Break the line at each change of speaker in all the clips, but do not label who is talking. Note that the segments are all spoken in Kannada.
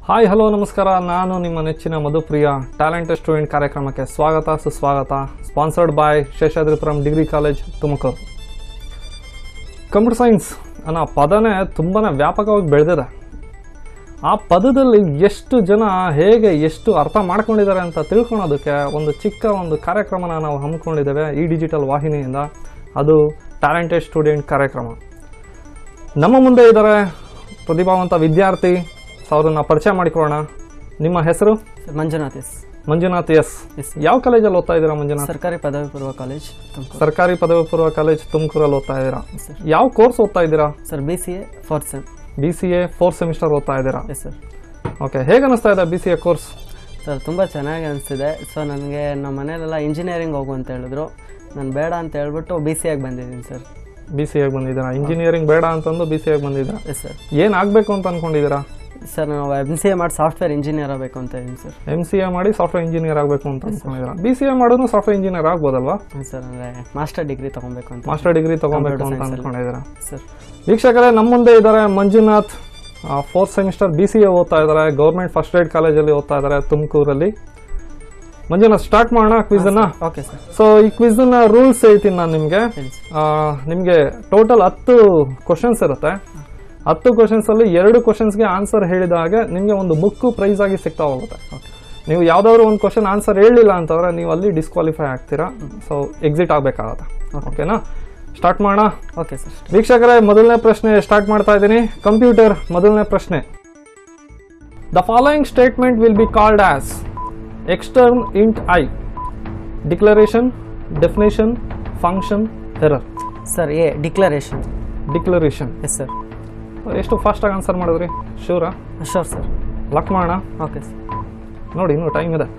ಹಾಯ್ ಹಲೋ ನಮಸ್ಕಾರ ನಾನು ನಿಮ್ಮ ನೆಚ್ಚಿನ ಮಧುಪ್ರಿಯ ಟ್ಯಾಲೆಂಟ್ ಸ್ಟೂಡೆಂಟ್ ಕಾರ್ಯಕ್ರಮಕ್ಕೆ ಸ್ವಾಗತ ಸುಸ್ವಾಗತ sponsored by Seshadripuram degree college Tumkur computer science ಅನ್ನೋ ಪದನೇ ತುಂಬಾ ವ್ಯಾಪಕವಾಗಿ ಬೆಳೆದಿದೆ ಆ ಪದದಲ್ಲಿ ಎಷ್ಟು ಜನ ಹೇಗೆ ಎಷ್ಟು ಅರ್ಥ ಮಾಡ್ಕೊಂಡಿದ್ದಾರೆ ಅಂತ ತಿಳ್ಕೊಳೋದಕ್ಕೆ ಒಂದು ಚಿಕ್ಕ ಒಂದು ಕಾರ್ಯಕ್ರಮನ ನಾವು ಹಮ್ಮಿಕೊಂಡಿದ್ದೇವೆ ಈ ಡಿಜಿಟಲ್ ವಾಹಿನಿಯಿಂದ ಅದು ಟ್ಯಾಲೆಂಟೆಡ್ ಸ್ಟೂಡೆಂಟ್ ಕಾರ್ಯಕ್ರಮ ನಮ್ಮ ಮುಂದೆ ಇದ್ದಾರೆ ಪ್ರತಿಭಾವಂತ ವಿದ್ಯಾರ್ಥಿ ಸೊ ಅವ್ರನ್ನ ಪರಿಚಯ ಮಾಡಿಕೊಳ್ಳೋಣ ನಿಮ್ಮ ಹೆಸರು
sir Manjunath S
Manjunath S
yes
ಯಾವ ಕಾಲೇಜಲ್ಲಿ ಓದ್ತಾ ಇದ್ದೀರಾ ಮಂಜುನಾಥ್
ಸರ್ಕಾರಿ ಪದವಿ ಪೂರ್ವ ಕಾಲೇಜ್ ತುಮಕೂರು
ಸರ್ಕಾರಿ ಪದವಿ ಪೂರ್ವ ಕಾಲೇಜ್ ತುಮಕೂರಲ್ಲಿ ಓದ್ತಾ ಇದ್ದೀರಾ
ಸರ್
ಯಾವ ಕೋರ್ಸ್ ಓದ್ತಾ ಇದ್ದೀರಾ
sir B C A fourth sem
B C A fourth semester ಓದ್ತಾ ಇದ್ದೀರಾ
ಎಸ್ ಸರ್
ಓಕೆ ಹೇಗೆ ಅನಿಸ್ತಾ ಇದೆ B C A course
sir ತುಂಬ ಚೆನ್ನಾಗಿ ಅನಿಸ್ತಿದೆ ಸೊ ನನಗೆ ನಮ್ಮ ಮನೇಲೆಲ್ಲ ಇಂಜಿನಿಯರಿಂಗ್ ಹೋಗು ಅಂತ ಹೇಳಿದ್ರು ನಾನು ಬೇಡ ಅಂತ ಹೇಳ್ಬಿಟ್ಟು ಬಿ ಸಿ ಆಗಿ ಬಂದಿದ್ದೀನಿ ಸರ್
ಬಿ ಸಿ ಎಗೆ ಬಂದಿದ್ದೀರಾ ಇಂಜಿನಿಯರಿಂಗ್ ಬೇಡ ಅಂತಂದು ಬಿ ಸಿ ಎಗೆ ಬಂದಿದ್ದೀರಾ
ಎಸ್ ಸರ್
ಏನು ಆಗಬೇಕು ಅಂತ ಅನ್ಕೊಂಡಿದ್ದೀರಾ
ಸರ್ ನಾವು ಎಮ್ ಸಿ ಎ ಮಾಡಿ ಸಾಫ್ಟ್ವೇರ್ ಇಂಜಿನಿಯರ್ ಆಗಬೇಕು ಅಂತ ಇದ್ದೀನಿ ಸರ್
ಎಮ್ ಸಿ ಎ ಮಾಡಿ ಸಾಫ್ಟ್ವೇರ್ ಇಂಜಿನಿಯರ್ ಆಗಬೇಕು ಅಂತ ಅನ್ಕೊಂಡಿದ್ದೀರಾ ಬಿ ಸಿ ಎ ಮಾಡೋದು ಸಾಫ್ಟ್ವೇರ್ ಇಂಜಿನಿಯರ್ ಆಗ್ಬೋದಲ್ವಾ
ಹಾಂ ಸರ್ ಅಂದರೆ ಮಾಸ್ಟರ್ ಡಿಗ್ರಿ ತೊಗೊಬೇಕು ಅಂತ
ಮಾಸ್ಟರ್ ಡಿಗ್ರಿ ತಗೊಬೇಕು
Computer
ಅಂತ
science ಅಲ್ಲಿ.
ಅನ್ಕೊಂಡಿದ್ದೀರಾ
ಸರ್
ವೀಕ್ಷಕರೇ ನಮ್ಮ ಮುಂದೆ ಇದ್ದಾರೆ Manjunath fourth semester B C A ಓದ್ತಾ ಇದ್ದಾರೆ ಗೌರ್ಮೆಂಟ್ ಫಸ್ಟ್ ಏಡ್ ಕಾಲೇಜಲ್ಲಿ ಓದ್ತಾ ಇದ್ದಾರೆ ತುಮಕೂರಲ್ಲಿ ಮಂಜುನಾಥ್ ಸ್ಟಾರ್ಟ್ ಮಾಡೋಣ ಕ್ವಿಝನ್ನ
ಓಕೆ ಸರ್
ಸೊ ಈ ಕ್ವಿಝನ್ನ ರೂಲ್ಸ್ ಹೇಳ್ತೀನಿ ನಾನು ನಿಮಗೆ
ಹೇಳಿ ಸರ್
ನಿಮಗೆ ಟೋಟಲ್ ಹತ್ತು ಕ್ವಶನ್ಸ್ ಇರುತ್ತೆ ಹತ್ತು ಕ್ವಶನ್ಸಲ್ಲಿ ಎರಡು ಕ್ವಶನ್ಸ್ಗೆ ಆನ್ಸರ್ ಹೇಳಿದ ಹಾಗೆ ನಿಮಗೆ ಒಂದು ಬುಕ್ಕು ಪ್ರೈಸ್ ಆಗಿ ಸಿಗ್ತಾ ಹೋಗುತ್ತೆ
ಓಕೆ
ನೀವು ಯಾವುದಾದ್ರು ಒಂದು ಕ್ವಶನ್ ಆನ್ಸರ್ ಹೇಳಲಿಲ್ಲ ಅಂತಂದ್ರೆ ನೀವು ಅಲ್ಲಿ ಡಿಸ್ಕ್ವಾಲಿಫೈ ಆಗ್ತೀರಾ ಸೊ ಎಕ್ಸಿಟ್ ಆಗಬೇಕಾಗತ್ತೆ ಓಕೆನಾ ಸ್ಟಾರ್ಟ್ ಮಾಡೋಣ
ಓಕೆ ಸರ್
ವೀಕ್ಷಕರೇ ಮೊದಲನೇ ಪ್ರಶ್ನೆ ಸ್ಟಾರ್ಟ್ ಮಾಡ್ತಾ ಇದ್ದೀನಿ ಕಂಪ್ಯೂಟರ್ ಮೊದಲನೇ ಪ್ರಶ್ನೆ the following statement will be called as extern int I declaration definition function error
sir A declaration
declaration
yes sir
ಎಷ್ಟು ಫಾಸ್ಟಾಗಿ ಆನ್ಸರ್ ಮಾಡಿದ್ರಿ ಶೂರಾ
ಶೋರ್ ಸರ್
ಲಾಕ್ ಮಾಡೋಣ
ಓಕೆ ಸರ್
ನೋಡಿ ಇನ್ನೂ ಟೈಮ್ ಇದೆ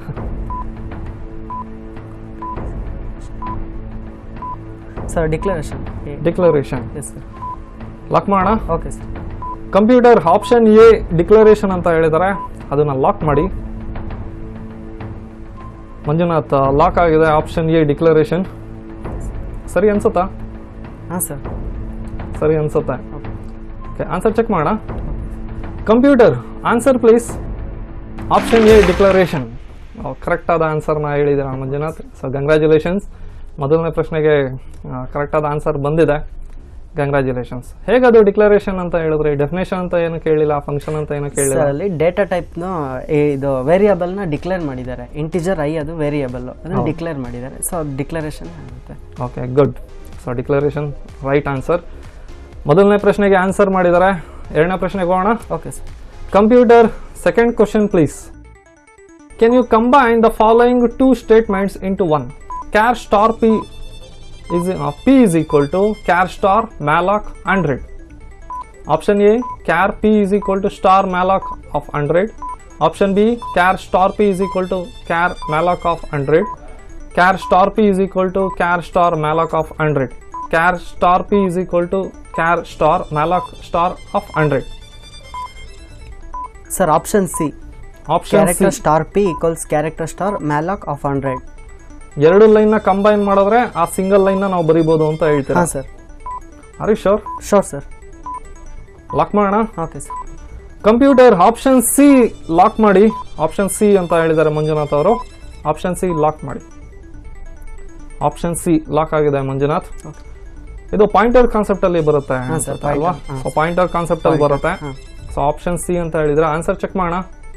sir declaration A
declaration
yes sir
lock ಮಾಡೋಣ
okay sir
computer option A declaration ಅಂತ ಹೇಳಿದ್ದಾರೆ ಅದನ್ನ ಲಾಕ್ ಮಾಡಿ ಮಂಜುನಾಥ್ ಲಾಕ್ ಆಗಿದೆ ಆಪ್ಷನ್ ಎ ಡಿಕ್ಲರೇಷನ್ ಸರಿ ಅನ್ಸುತ್ತಾ
ಹಾಂ ಸರ್
ಸರಿ ಅನ್ಸುತ್ತೆ
ಓಕೆ
ಓಕೆ ಆನ್ಸರ್ ಚೆಕ್ ಮಾಡೋಣ computer answer please option A declaration correct ಆದ ಆನ್ಸರ್ನ ಹೇಳಿದ್ದೀರಾ ಮಂಜುನಾಥ್ ಸೊ ಕಂಗ್ರ್ಯಾಚುಲೇಷನ್ಸ್ ಮೊದಲನೇ ಪ್ರಶ್ನೆಗೆ ಕರೆಕ್ಟ್ ಆದ ಆನ್ಸರ್ ಬಂದಿದೆ ಕಂಗ್ರ್ಯಾಚುಲೇಷನ್ಸ್ ಹೇಗದು ಡಿಕ್ಲರೇಷನ್ ಅಂತ ಹೇಳಿದ್ರಿ ಡೆಫಿನೇಷನ್ ಅಂತ ಏನು ಕೇಳಿಲ್ಲ ಫಂಕ್ಷನ್ ಅಂತ ಏನು ಕೇಳಿಲ್ಲ
ಸರ್ ಅಲ್ಲಿ ಡೇಟಾ ಟೈಪ್ನ ಇದು ವೇರಿಯಬಲ್ನ ಡಿಕ್ಲೇರ್ ಮಾಡಿದ್ದಾರೆ ಇಂಟಿಜರ್ ಐ ಅದು ವೇರಿಯಬಲ್ ಅದನ್ನ ಡಿಕ್ಲೇರ್ ಮಾಡಿದ್ದಾರೆ ಸೊ ಅದು ಡಿಕ್ಲರೇಷನ್ ಆಗುತ್ತೆ
okay good so declaration right answer ಮೊದಲನೇ ಪ್ರಶ್ನೆಗೆ ಆನ್ಸರ್ ಮಾಡಿದ್ದಾರೆ ಎರಡನೇ ಪ್ರಶ್ನೆಗೆ ಹೋಗೋಣ
okay sir
computer second question please can you combine the following two statements into one char star P is uh, p is equal to char star malloc 100 option a char p is equal to star malloc of 100 option b char star p is equal to char malloc of 100 char star p is equal to char star malloc of 100 char star p is equal to char star malloc star of 100
sir option C
option
character
c
star P equals character star malloc of hundred
ಎರಡು ಲೈನ್ ನ ಕಂಬೈನ್ ಮಾಡಿದ್ರೆ ಆ ಸಿಂಗಲ್ ಲೈನ್ ನಾವು ಬರಿಬೋದು ಅಂತ ಹೇಳ್ತೀರಾ
ಹಾಂ sir
are you sure
sure sir
lock ಮಾಡೋಣ
okay sir
computer option C lock ಮಾಡಿ ಆಪ್ಷನ್ ಸಿ ಅಂತ ಹೇಳಿದ್ದಾರೆ ಮಂಜುನಾಥ್ ಅವರು ಆಪ್ಷನ್ ಸಿ ಲಾಕ್ ಮಾಡಿ ಆಪ್ಷನ್ ಸಿ ಲಾಕ್ ಆಗಿದೆ ಮಂಜುನಾಥ್
Okay.
ಇದು ಪಾಯಿಂಟರ್ ಕಾನ್ಸೆಪ್ಟ್ ಅಲ್ಲಿ ಬರುತ್ತೆ
ಹಾ, sir,
ಅನ್ಸುತ್ತೆ ಅಲ್ವಾ
pointer, ಹಾ.
ಸೊ ಪಾಯಿಂಟರ್ ಕಾನ್ಸೆಪ್ಟ್ ಅಲ್ಲಿ ಬರುತ್ತೆ
ಹಾಂ
ಸೊ ಆಪ್ಷನ್ ಸಿ ಅಂತ ಹೇಳಿದ್ರೆ ಆನ್ಸರ್ ಚೆಕ್ ಮಾಡೋಣ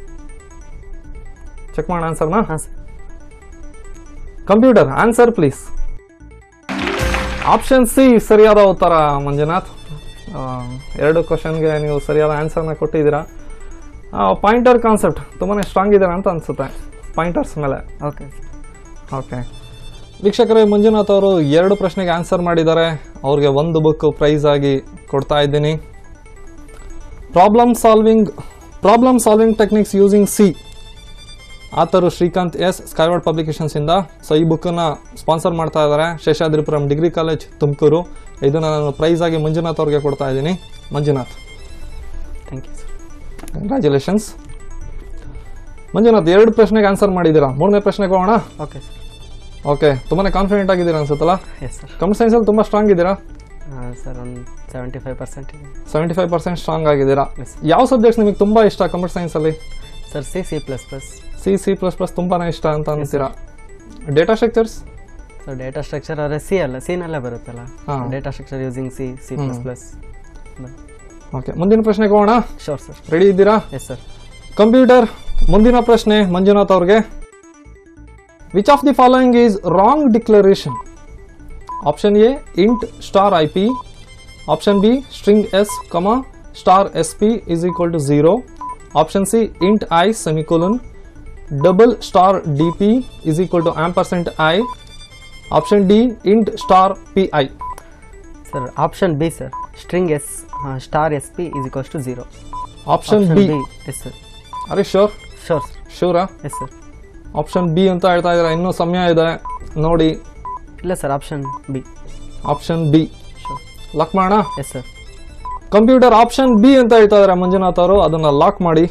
ಚೆಕ್ ಮಾಡೋಣ ಆನ್ಸರ್ನ
ಹಾಂ sir
computer answer please option C ಸರಿಯಾದ ಉತ್ತರ ಮಂಜುನಾಥ್ ಆ, ಎರಡು ಕ್ವಶನ್ಗೆ ನೀವು ಸರಿಯಾದ ಆನ್ಸರ್ನ ಕೊಟ್ಟಿದ್ದೀರಾ ಪಾಯಿಂಟರ್ ಕಾನ್ಸೆಪ್ಟ್ ತುಂಬಾ ಸ್ಟ್ರಾಂಗ್ ಇದ್ದೀರಾ ಅಂತ ಅನಿಸುತ್ತೆ ಪಾಯಿಂಟರ್ಸ್ ಮೇಲೆ
ಓಕೆ
ಓಕೆ ವೀಕ್ಷಕರೇ ಮಂಜುನಾಥ್ ಅವರು ಎರಡು ಪ್ರಶ್ನೆಗೆ ಆನ್ಸರ್ ಮಾಡಿದ್ದಾರೆ ಅವ್ರಿಗೆ ಒಂದು ಬುಕ್ ಪ್ರೈಸ್ ಆಗಿ ಕೊಡ್ತಾ ಇದ್ದೀನಿ problem solving problem solving techniques using C author Srikanth S Skyward ಪಬ್ಲಿಕೇಶನ್ಸಿಂದ ಸೊ ಈ ಬುಕ್ಕನ್ನು ಸ್ಪಾನ್ಸರ್ ಮಾಡ್ತಾ ಇದ್ದಾರೆ ಶೇಷಾದ್ರಿಪುರಂ ಡಿಗ್ರಿ ಕಾಲೇಜ್ ತುಮಕೂರು ಇದನ್ನು ನಾನು ಪ್ರೈಸ್ ಆಗಿ ಮಂಜುನಾಥ್ ಅವ್ರಿಗೆ ಕೊಡ್ತಾ ಇದ್ದೀನಿ Manjunath
thank you sir
congratulations Manjunath ಎರಡು ಪ್ರಶ್ನೆಗೆ ಆನ್ಸರ್ ಮಾಡಿದ್ದೀರಾ ಮೂರನೇ ಪ್ರಶ್ನೆಗೆ ಹೋಗೋಣ
ಓಕೆ ಸರ್
ಓಕೆ ತುಂಬಾ ಕಾನ್ಫಿಡೆಂಟ್ ಆಗಿದ್ದೀರಾ ಅನ್ಸುತ್ತಲ್ಲ
ಎಸ್ ಸರ್
ಕಂಪ್ಯೂಟರ್ ಸೈನ್ಸಲ್ಲಿ ತುಂಬ ಸ್ಟ್ರಾಂಗ್ ಇದ್ದೀರಾ
ಸರ್ ಒಂದು ಸೆವೆಂಟಿ ಫೈವ್ ಪರ್ಸೆಂಟ್ ಇದೆ
ಸೆವೆಂಟಿ ಫೈವ್ ಪರ್ಸೆಂಟ್ ಸ್ಟ್ರಾಂಗ್ ಆಗಿದ್ದೀರಾ
Yes.
ಯಾವ ಸಬ್ಜೆಕ್ಟ್ಸ್ ನಿಮಗೆ ತುಂಬ ಇಷ್ಟ ಕಂಪ್ಯೂಟರ್ ಸೈನ್ಸಲ್ಲಿ
sir C C plus plus
C C plus plus ತುಂಬಾ ಇಷ್ಟ ಅಂತ ಅಂತೀರಾ data structures
so data structure ಅವರೇ ಸಿ ಅಲ್ಲ ಸಿನಲ್ಲೇ ಬರುತ್ತಲ್ಲ
ಹಾಂ
data structure using C C plus plus
okay ಮುಂದಿನ ಪ್ರಶ್ನೆಗೆ ಹೋಗೋಣ
ಶೋರ್ ಸರ್
ರೆಡಿ ಇದ್ದೀರಾ
ಎಸ್ ಸರ್
ಕಂಪ್ಯೂಟರ್ ಮುಂದಿನ ಪ್ರಶ್ನೆ ಮಂಜುನಾಥ್ ಅವ್ರಿಗೆ which of the following is wrong declaration option A int star I P option B string S comma star S P is equal to zero option C int I semicolon double star D P is equal to ampersand I option D int star P I
sir option B sir string S star S P is equals to zero
option B
yes sir
are sure
sure sir
ಶೂರಾ
ಎಸ್ ಸರ್
ಆಪ್ಷನ್ ಬಿ ಅಂತ ಹೇಳ್ತಾ ಇದ್ದಾರೆ ಇನ್ನೂ ಸಮಯ ಇದೆ ನೋಡಿ
ಇಲ್ಲ sir option B
option B
sure
lock ಮಾಡೋಣ
yes sir
computer option B ಅಂತ ಹೇಳ್ತಾ ಇದ್ದಾರೆ ಮಂಜುನಾಥ್ ಅವರು ಅದನ್ನ ಲಾಕ್ ಮಾಡಿ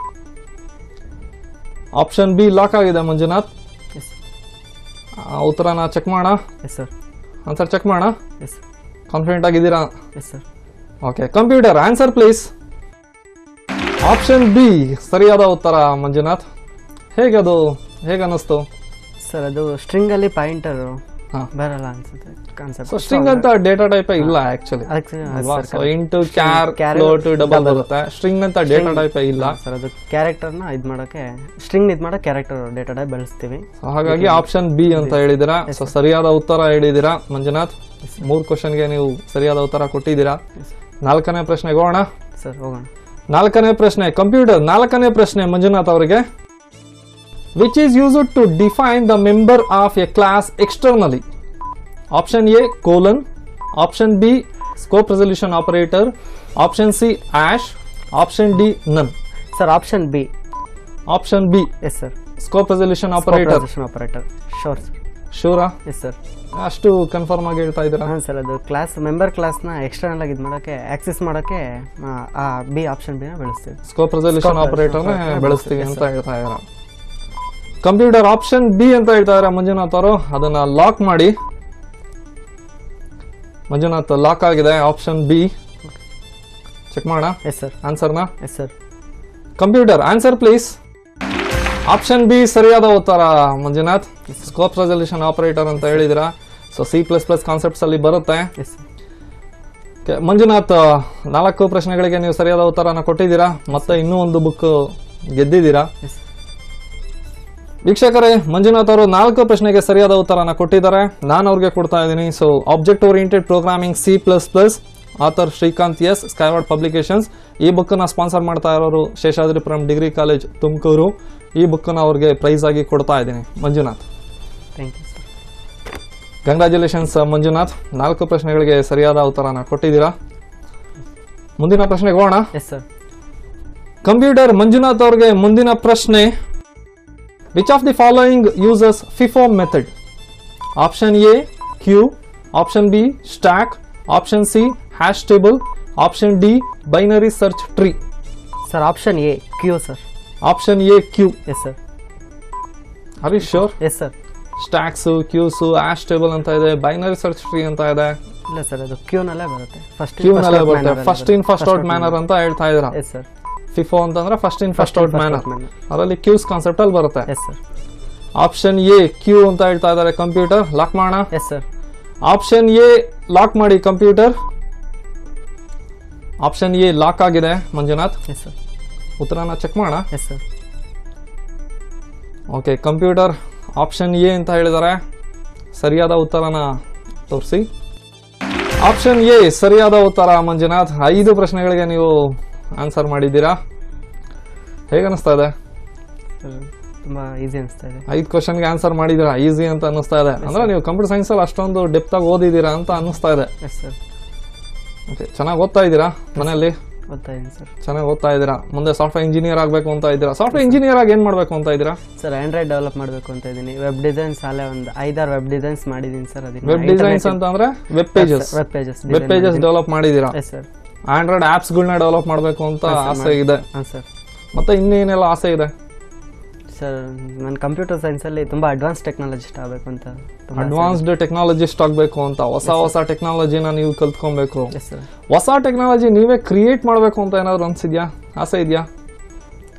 ಆಪ್ಷನ್ ಬಿ ಲಾಕ್ ಆಗಿದೆ ಮಂಜುನಾಥ್
ಎಸ್
ಆ, ಉತ್ತರನ ಚೆಕ್ ಮಾಡೋಣ
ಎಸ್ ಸರ್
ಆನ್ಸರ್ ಚೆಕ್ ಮಾಡೋಣ
ಎಸ್
ಕಾನ್ಫಿಡೆಂಟ್ ಆಗಿದ್ದೀರಾ
yes sir
okay computer answer please option B ಸರಿಯಾದ ಉತ್ತರ ಮಂಜುನಾಥ್ ಹೇಗದು ಹೇಗೆ ಅನ್ನಿಸ್ತು
ಸರ್ ಅದು ಸ್ಟ್ರಿಂಗಲ್ಲಿ ಪಾಯಿಂಟರ್
ಹಾ.
ಬರಲ್ಲ ಅನ್ಸುತ್ತೆ ಕಾನ್ಸೆಪ್ಟ್
ಸೊ ಸ್ಟ್ರಿಂಗ್ ಅಂತ ಡೇಟಾ ಟೈಪ್ ಇಲ್ಲ ಆಕ್ಚುಲಿ
ಅದಕ್ಕೆ
so int char
Char-
float double ಬರುತ್ತೆ ಸ್ಟ್ರಿಂಗ್ ಅಂತ ಡೇಟಾ ಟೈಪ್ ಇಲ್ಲ
ಸರ್ ಅದು ಕ್ಯಾರೆಕ್ಟರ್ನ ಇದು ಮಾಡೋಕ್ಕೆ ಸ್ಟ್ರಿಂಗ್ ಇದು ಮಾಡೋ ಕ್ಯಾರೆಕ್ಟರ್ ಡೇಟಾ ಟೈಪ್ ಬಳಸ್ತೀವಿ
So, ಹಾಗಾಗಿ ಆಪ್ಷನ್ ಬಿ ಅಂತ ಹೇಳಿದಿರಾ ಸೊ ಸರಿಯಾದ ಉತ್ತರ ಹೇಳಿದಿರಾ ಮಂಜುನಾಥ್ ಮೂರು ಕ್ವಶನ್ಗೆ ನೀವು ಸರಿಯಾದ ಉತ್ತರ ಕೊಟ್ಟಿದ್ದೀರಾ ನಾಲ್ಕನೇ ಪ್ರಶ್ನೆಗೆ ಹೋಗೋಣ
ಸರ್ ಹೋಗೋಣ
ನಾಲ್ಕನೇ ಪ್ರಶ್ನೆ ಕಂಪ್ಯೂಟರ್ ನಾಲ್ಕನೇ ಪ್ರಶ್ನೆ ಮಂಜುನಾಥ್ ಅವರಿಗೆ which is used to define the member of a class externally option A colon option B scope resolution operator option C hash option D none
sir option B
option B
yes sir
scope resolution operator
operator sure sir
ಶೂರಾ
ಎಸ್ ಸರ್
ಅಷ್ಟು ಕನ್ಫರ್ಮ್ ಆಗಿ ಹೇಳ್ತಾ ಇದ್ದೀರಾ
ಹಾಂ ಸರ್ ಅದು ಕ್ಲಾಸ್ ಮೆಂಬರ್ ಕ್ಲಾಸ್ನ ಎಕ್ಸ್ಟರ್ನಲ್ ಆಗಿ ಇದು ಮಾಡೋಕ್ಕೆ ಆಕ್ಸೆಸ್ ಮಾಡೋಕ್ಕೆ ಆ ಬಿ ಆಪ್ಷನ್ ಬಿನ ಬಳಸ್ತೀವಿ
ಸ್ಕೋಪ್ ರೆಸಲ್ಯೂಷನ್
Scope
ಆಪರೇಟರ್ನ
resolution
ಬಳಸ್ತೀವಿ
yes,
ಅಂತ ಹೇಳ್ತಾ ಇದಾರೆ ಕಂಪ್ಯೂಟರ್ ಆಪ್ಷನ್ ಬಿ ಅಂತ ಹೇಳ್ತಾ ಇದಾರೆ ಮಂಜುನಾಥ್ ಅವರು ಅದನ್ನ ಲಾಕ್ ಮಾಡಿ ಮಂಜುನಾಥ್ ಲಾಕ್ ಆಗಿದೆ ಆಪ್ಷನ್ ಬಿ ಚೆಕ್ ಮಾಡೋಣ
ಎಸ್ ಸರ್
ಆನ್ಸರ್ನ
yes sir
computer answer please option B ಸರಿಯಾದ ಉತ್ತರ ಮಂಜುನಾಥ್ ಸ್ಕೋಪ್ ರೆಸಲ್ಯೂಷನ್ ಆಪರೇಟರ್ ಅಂತ ಹೇಳಿದಿರಾ so C plus plus concepts ಅಲ್ಲಿ ಬರುತ್ತೆ
ಎಸ್ ಸರ್
Okay, ಮಂಜುನಾಥ್ ನಾಲ್ಕು ಪ್ರಶ್ನೆಗಳಿಗೆ ನೀವು ಸರಿಯಾದ ಉತ್ತರನ ಕೊಟ್ಟಿದ್ದೀರಾ ಮತ್ತೆ ಇನ್ನೂ ಒಂದು ಬುಕ್ ಗೆದ್ದಿದ್ದೀರಾ
ಎಸ್
ವೀಕ್ಷಕರೇ ಮಂಜುನಾಥ್ ಅವರು ನಾಲ್ಕು ಪ್ರಶ್ನೆಗೆ ಸರಿಯಾದ ಉತ್ತರನ ಕೊಟ್ಟಿದ್ದಾರೆ ನಾನು ಅವ್ರಿಗೆ ಕೊಡ್ತಾ ಇದ್ದೀನಿ so object oriented programming C plus plus author Srikanth S Skyward publications ಈ ಬುಕ್ಕನ್ನು ಸ್ಪಾನ್ಸರ್ ಮಾಡ್ತಾ ಇರೋರು ಶೇಷಾದ್ರಿಪುರಂ ಡಿಗ್ರಿ ಕಾಲೇಜ್ ತುಮಕೂರು ಈ ಬುಕ್ಕನ್ನು ಅವ್ರಿಗೆ ಪ್ರೈಸ್ ಆಗಿ ಕೊಡ್ತಾ ಇದ್ದೀನಿ Manjunath
thank you sir
congratulations Manjunath ನಾಲ್ಕು ಪ್ರಶ್ನೆಗಳಿಗೆ ಸರಿಯಾದ ಉತ್ತರನ ಕೊಟ್ಟಿದ್ದೀರಾ ಮುಂದಿನ ಪ್ರಶ್ನೆಗೆ ಹೋಗೋಣ
ಎಸ್ ಸರ್
ಕಂಪ್ಯೂಟರ್ ಮಂಜುನಾಥ್ ಅವ್ರಿಗೆ ಮುಂದಿನ ಪ್ರಶ್ನೆ which of the following uses FIFO method option A queue option B stack option C hash table option D binary search tree
sir option A queue sir
option A queue
yes sir
are you sure
yes sir
ಸ್ಟ್ಯಾಕ್ಸು ಕ್ಯೂಸು ಹ್ಯಾಶ್ ಟೇಬಲ್ ಅಂತ ಇದೆ ಬೈನರಿ ಸರ್ಚ್ ಟ್ರೀ ಅಂತ ಇದೆ
ಇಲ್ಲ ಸರ್ ಅದು ಕ್ಯೂನಲ್ಲೇ ಬರುತ್ತೆ ಫಸ್ಟ್
ಕ್ಯೂ ನಲ್ಲೇ ಬರುತ್ತೆ first in first out manner ಅಂತ ಹೇಳ್ತಾ ಇದ್ರ
ಎಸ್ ಸರ್
ಫಿಫೋ ಅಂತಂದ್ರೆ first in first out manner
manner.
ಅದರಲ್ಲಿ ಕ್ಯೂಸ್ ಕಾನ್ಸೆಪ್ಟ್ ಅಲ್ಲಿ ಬರುತ್ತೆ
yes sir
option A queue ಅಂತ ಹೇಳ್ತಾ ಇದ್ದಾರೆ ಕಂಪ್ಯೂಟರ್ ಲಾಕ್ ಮಾಡೋಣ
yes sir
option A lock ಮಾಡಿ ಕಂಪ್ಯೂಟರ್ ಆಪ್ಷನ್ ಎ ಲಾಕ್ ಆಗಿದೆ ಮಂಜುನಾಥ್
ಎಸ್ ಸರ್
ಉತ್ತರನ ಚೆಕ್ ಮಾಡೋಣ
yes sir
okay computer option A ಅಂತ ಹೇಳಿದ್ದಾರೆ ಸರಿಯಾದ ಉತ್ತರನ ತೋರಿಸಿ ಆಪ್ಷನ್ ಎ ಸರಿಯಾದ ಉತ್ತರ ಮಂಜುನಾಥ್ ಐದು ಪ್ರಶ್ನೆಗಳಿಗೆ ನೀವು ಆನ್ಸರ್ ಮಾಡಿದ್ದೀರಾ ಹೇಗೆ ಅನಿಸ್ತಾ ಇದೆ
ಸರ್ ತುಂಬ ಈಸಿ ಅನಿಸ್ತಾ ಇದೆ
ಐದು ಕ್ವಶನ್ಗೆ ಆನ್ಸರ್ ಮಾಡಿದ್ದೀರಾ ಈಸಿ ಅಂತ ಅನ್ನಿಸ್ತಾ ಇದೆ ಅಂದ್ರೆ ನೀವು ಕಂಪ್ಯೂಟರ್ ಸೈನ್ಸಲ್ಲಿ ಅಷ್ಟೊಂದು ಡೆಪ್ತ್ ಆಗಿ ಓದಿದ್ದೀರಾ ಅಂತ ಅನ್ನಿಸ್ತಾ ಇದೆ
ಎಸ್ ಸರ್
ಓಕೆ ಚೆನ್ನಾಗಿ ಓದ್ತಾ ಇದ್ದೀರಾ ಮನೆಯಲ್ಲಿ
ಓದ್ತಾ ಇದ್ದೀನಿ ಸರ್
ಚೆನ್ನಾಗಿ ಓದ್ತಾ ಇದ್ದೀರಾ ಮುಂದೆ ಸಾಫ್ಟ್ವೇರ್ ಇಂಜಿನಿಯರ್ ಆಗಬೇಕು ಅಂತ ಇದ್ದೀರಾ ಸಾಫ್ಟ್ವೇರ್ ಇಂಜಿನಿಯರ್ ಆಗಿ ಏನು ಮಾಡಬೇಕು ಅಂತ ಇದ್ದೀರಾ
ಸರ್ ಆಂಡ್ರಾಯ್ಡ್ ಡೆವಲಪ್ ಮಾಡಬೇಕು ಅಂತ ಇದ್ದೀನಿ ವೆಬ್ ಡಿಸೈನ್ಸ್ ಅಲ್ಲೇ ಒಂದು ಐದಾರು ವೆಬ್ ಡಿಸೈನ್ಸ್ ಮಾಡಿದ್ದೀನಿ ಸರ್ ಅದನ್ನ
ವೆಬ್ ಡಿಸೈನ್ಸ್ ಅಂತ ಅಂದ್ರೆ web pages
web pages
web pages develop ಮಾಡಿದ್ದೀರಾ
ಎಸ್ ಸರ್
ಆಂಡ್ರಾಯ್ಡ್ ಆ್ಯಪ್ಸ್ಗಳನ್ನ ಡೆವಲಪ್ ಮಾಡಬೇಕು ಅಂತ ಆಸೆ ಇದೆ
ಹಾಂ ಸರ್
ಮತ್ತೆ ಇನ್ನೇನೆಲ್ಲ ಆಸೆ ಇದೆ
ಸರ್ ನಾನು ಕಂಪ್ಯೂಟರ್ ಸೈನ್ಸಲ್ಲಿ ತುಂಬ ಅಡ್ವಾನ್ಸ್ ಟೆಕ್ನಾಲಜಿಸ್ಟ್ ಆಗಬೇಕು ಅಂತ ತುಂಬ
ಅಡ್ವಾನ್ಸ್ಡ್ ಟೆಕ್ನಾಲಜಿಸ್ಟ್ ಆಗಬೇಕು ಅಂತ ಹೊಸ ಹೊಸ ಟೆಕ್ನಾಲಜಿನ ನೀವು ಕಲ್ತ್ಕೊಬೇಕು
ಎಸ್ ಸರ್
ಹೊಸ ಟೆಕ್ನಾಲಜಿ ನೀವೇ ಕ್ರಿಯೇಟ್ ಮಾಡಬೇಕು ಅಂತ ಏನಾದ್ರು ಅನ್ಸಿದ್ಯಾ ಆಸೆ ಇದೆಯಾ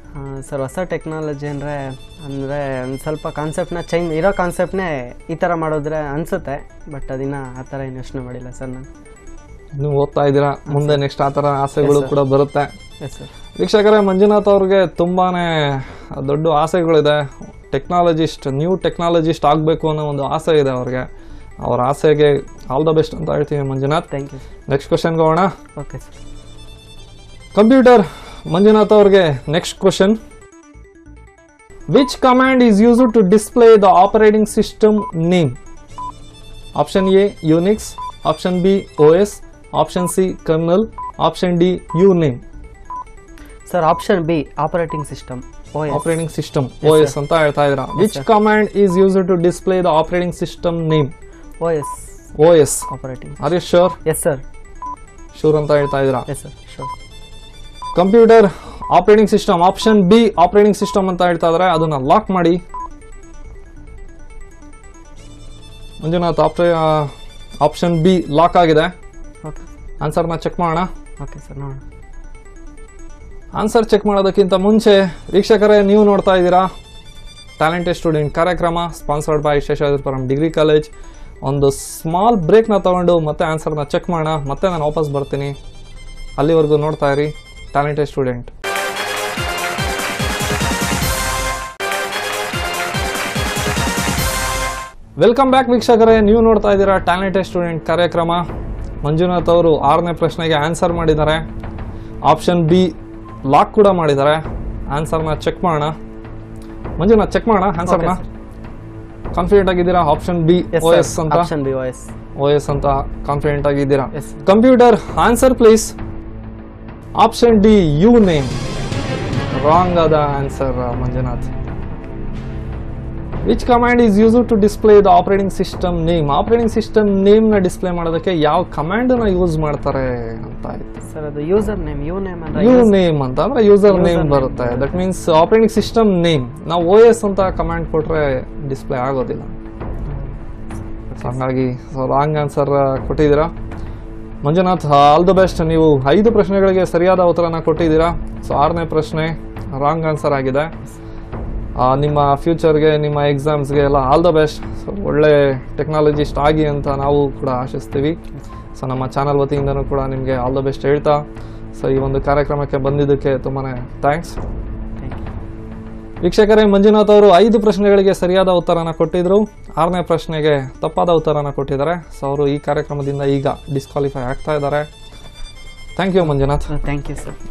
ಸರ್ ಹೊಸ ಟೆಕ್ನಾಲಜಿ ಅಂದರೆ ಅಂದರೆ ಒಂದು ಸ್ವಲ್ಪ ಕಾನ್ಸೆಪ್ಟ್ನ ಚೇಂಜ್ ಇರೋ ಕಾನ್ಸೆಪ್ಟ್ನೇ ಈ ಥರ ಮಾಡಿದ್ರೆ ಅನಿಸುತ್ತೆ ಬಟ್ ಅದನ್ನ ಆ ಥರ ಏನು ಯೋಚನೆ ಮಾಡಿಲ್ಲ ಸರ್ ನಾನು
ನೀವು ಓದ್ತಾ ಇದ್ದೀರಾ ಮುಂದೆ ನೆಕ್ಸ್ಟ್ ಆ ಥರ ಆಸೆಗಳು ಕೂಡ ಬರುತ್ತೆ
ಎಸ್ ಸರ್
ವೀಕ್ಷಕರೇ ಮಂಜುನಾಥ್ ಅವ್ರಿಗೆ ತುಂಬಾ ದೊಡ್ಡ ಆಸೆಗಳಿದೆ ಟೆಕ್ನಾಲಜಿಸ್ಟ್ ನ್ಯೂ ಟೆಕ್ನಾಲಜಿಸ್ಟ್ ಆಗಬೇಕು ಅನ್ನೋ ಒಂದು ಆಸೆ ಇದೆ ಅವ್ರಿಗೆ ಅವ್ರ ಆಸೆಗೆ ಆಲ್ ದ ಬೆಸ್ಟ್ ಅಂತ ಹೇಳ್ತೀನಿ ಮಂಜುನಾಥ್
ಥ್ಯಾಂಕ್ ಯು
ನೆಕ್ಸ್ಟ್ ಕ್ವಶನ್ಗೆ ಹೋಗೋಣ
ಓಕೆ ಸರ್
ಕಂಪ್ಯೂಟರ್ ಮಂಜುನಾಥ್ ಅವ್ರಿಗೆ next question which command is use to display the operating system name option A Unix option B O S option C kernel option D U name
sir option B operating system O S
operating system O S ಅಂತ ಹೇಳ್ತಾ ಇದ್ರ which command is use to display the operating system name
O S
O S
operating
are you sure
yes sir
sure ಅಂತ ಹೇಳ್ತಾ ಇದ್ರ
yes sir sure
computer operating system option B operating system ಅಂತ ಹೇಳ್ತಾ ಇದಾರೆ ಅದನ್ನ ಲಾಕ್ ಮಾಡಿ ಮಂಜುನಾಥ್ ಆಪ್ಷನ್ ಬಿ ಲಾಕ್ ಆಗಿದೆ
ಓಕೆ
ಆನ್ಸರ್ನ ಚೆಕ್ ಮಾಡೋಣ
ಓಕೆ ಸರ್ ನೋಡೋಣ
ಆನ್ಸರ್ ಚೆಕ್ ಮಾಡೋದಕ್ಕಿಂತ ಮುಂಚೆ ವೀಕ್ಷಕರೇ ನೀವು ನೋಡ್ತಾ ಇದ್ದೀರಾ ಟ್ಯಾಲೆಂಟೆಡ್ ಸ್ಟೂಡೆಂಟ್ ಕಾರ್ಯಕ್ರಮ sponsored by Seshadripuram degree college ಒಂದು ಸ್ಮಾಲ್ ಬ್ರೇಕ್ನ ತಗೊಂಡು ಮತ್ತೆ ಆನ್ಸರ್ನ ಚೆಕ್ ಮಾಡೋಣ ಮತ್ತೆ ನಾನು ವಾಪಸ್ ಬರ್ತೀನಿ ಅಲ್ಲಿವರೆಗೂ ನೋಡ್ತಾ ಇರಿ ಟ್ಯಾಲೆಂಟೆಡ್ ಸ್ಟೂಡೆಂಟ್ ವೆಲ್ಕಮ್ ಬ್ಯಾಕ್ ವೀಕ್ಷಕರೇ ನೀವು ನೋಡ್ತಾ ಇದ್ದೀರಾ ಟ್ಯಾಲೆಂಟೆಡ್ ಸ್ಟೂಡೆಂಟ್ ಕಾರ್ಯಕ್ರಮ ಮಂಜುನಾಥ್ ಅವರು ಆರನೇ ಪ್ರಶ್ನೆಗೆ ಆನ್ಸರ್ ಮಾಡಿದ್ದಾರೆ ಆಪ್ಷನ್ ಬಿ ಲಾಕ್ ಕೂಡ ಮಾಡಿದ್ದಾರೆ ಆನ್ಸರ್ನ ಚೆಕ್ ಮಾಡೋಣ ಮಂಜುನಾಥ್ ಚೆಕ್ ಮಾಡೋಣ ಆನ್ಸರ್ನ ಕಾನ್ಫಿಡೆಂಟ್ ಆಗಿದ್ದೀರಾ option B
yes
O S ಅಂತ
option B O S
O S ಅಂತ ಕಾನ್ಫಿಡೆಂಟ್ ಆಗಿದ್ದೀರಾ
yes
computer answer please option D U name wrong ಆದ answer Manjunath which command is use to display the operating system name operating system name ನ ಡಿಸ್ಪ್ಲೇ ಮಾಡೋದಕ್ಕೆ ಯಾವ ಕಮಾಂಡ್ ನ ಯೂಸ್ ಮಾಡ್ತಾರೆ ಅಂತ ಆಯ್ತು
ಸರ್ ಅದು ಯೂಸರ್ ನೇಮ್ ಯು ನೇಮ್ ಅಂದ್ರೆ
ಯು ನೇಮ್ ಅಂತ ಅಂದ್ರೆ ಯೂಸರ್
User
ನೇಮ್
name
ಬರುತ್ತೆ that means operating system name ನಾವು ಓ ಎಸ್ ಅಂತ ಕಮಾಂಡ್ ಕೊಟ್ರೆ ಡಿಸ್ಪ್ಲೇ ಆಗೋದಿಲ್ಲ So ಹಂಗಾಗಿ ಸೊ ರಾಂಗ್ ಆನ್ಸರ್ ಕೊಟ್ಟಿದ್ದೀರಾ ಮಂಜುನಾಥ್ ಆಲ್ ದ ಬೆಸ್ಟ್ ನೀವು ಐದು ಪ್ರಶ್ನೆಗಳಿಗೆ ಸರಿಯಾದ ಉತ್ತರನ ಕೊಟ್ಟಿದ್ದೀರಾ ಸೊ ಆರನೇ ಪ್ರಶ್ನೆ ರಾಂಗ್ ಆನ್ಸರ್ ಆಗಿದೆ ಆ, ನಿಮ್ಮ ಫ್ಯೂಚರ್ಗೆ ನಿಮ್ಮ ಎಕ್ಸಾಮ್ಸ್ಗೆ ಎಲ್ಲ ಆಲ್ ದ ಬೆಸ್ಟ್ ಸೊ ಒಳ್ಳೆ ಟೆಕ್ನಾಲಜಿಸ್ಟ್ ಆಗಿ ಅಂತ ನಾವು ಕೂಡ ಆಶಿಸ್ತೀವಿ ಸೊ ನಮ್ಮ ಚಾನಲ್ ವತಿಯಿಂದನೂ ಕೂಡ ನಿಮಗೆ ಆಲ್ ದ ಬೆಸ್ಟ್ ಹೇಳ್ತಾ ಸೊ ಈ ಒಂದು ಕಾರ್ಯಕ್ರಮಕ್ಕೆ ಬಂದಿದ್ದಕ್ಕೆ ತುಂಬಾ ಥ್ಯಾಂಕ್ಸ್
ಥ್ಯಾಂಕ್ ಯು
ವೀಕ್ಷಕರೇ ಮಂಜುನಾಥ್ ಅವರು ಐದು ಪ್ರಶ್ನೆಗಳಿಗೆ ಸರಿಯಾದ ಉತ್ತರನ ಕೊಟ್ಟಿದ್ರು ಆರನೇ ಪ್ರಶ್ನೆಗೆ ತಪ್ಪಾದ ಉತ್ತರನ ಕೊಟ್ಟಿದ್ದಾರೆ ಸೊ ಅವರು ಈ ಕಾರ್ಯಕ್ರಮದಿಂದ ಈಗ ಡಿಸ್ಕ್ವಾಲಿಫೈ ಆಗ್ತಾ ಇದ್ದಾರೆ thank you Manjunath
thank you sir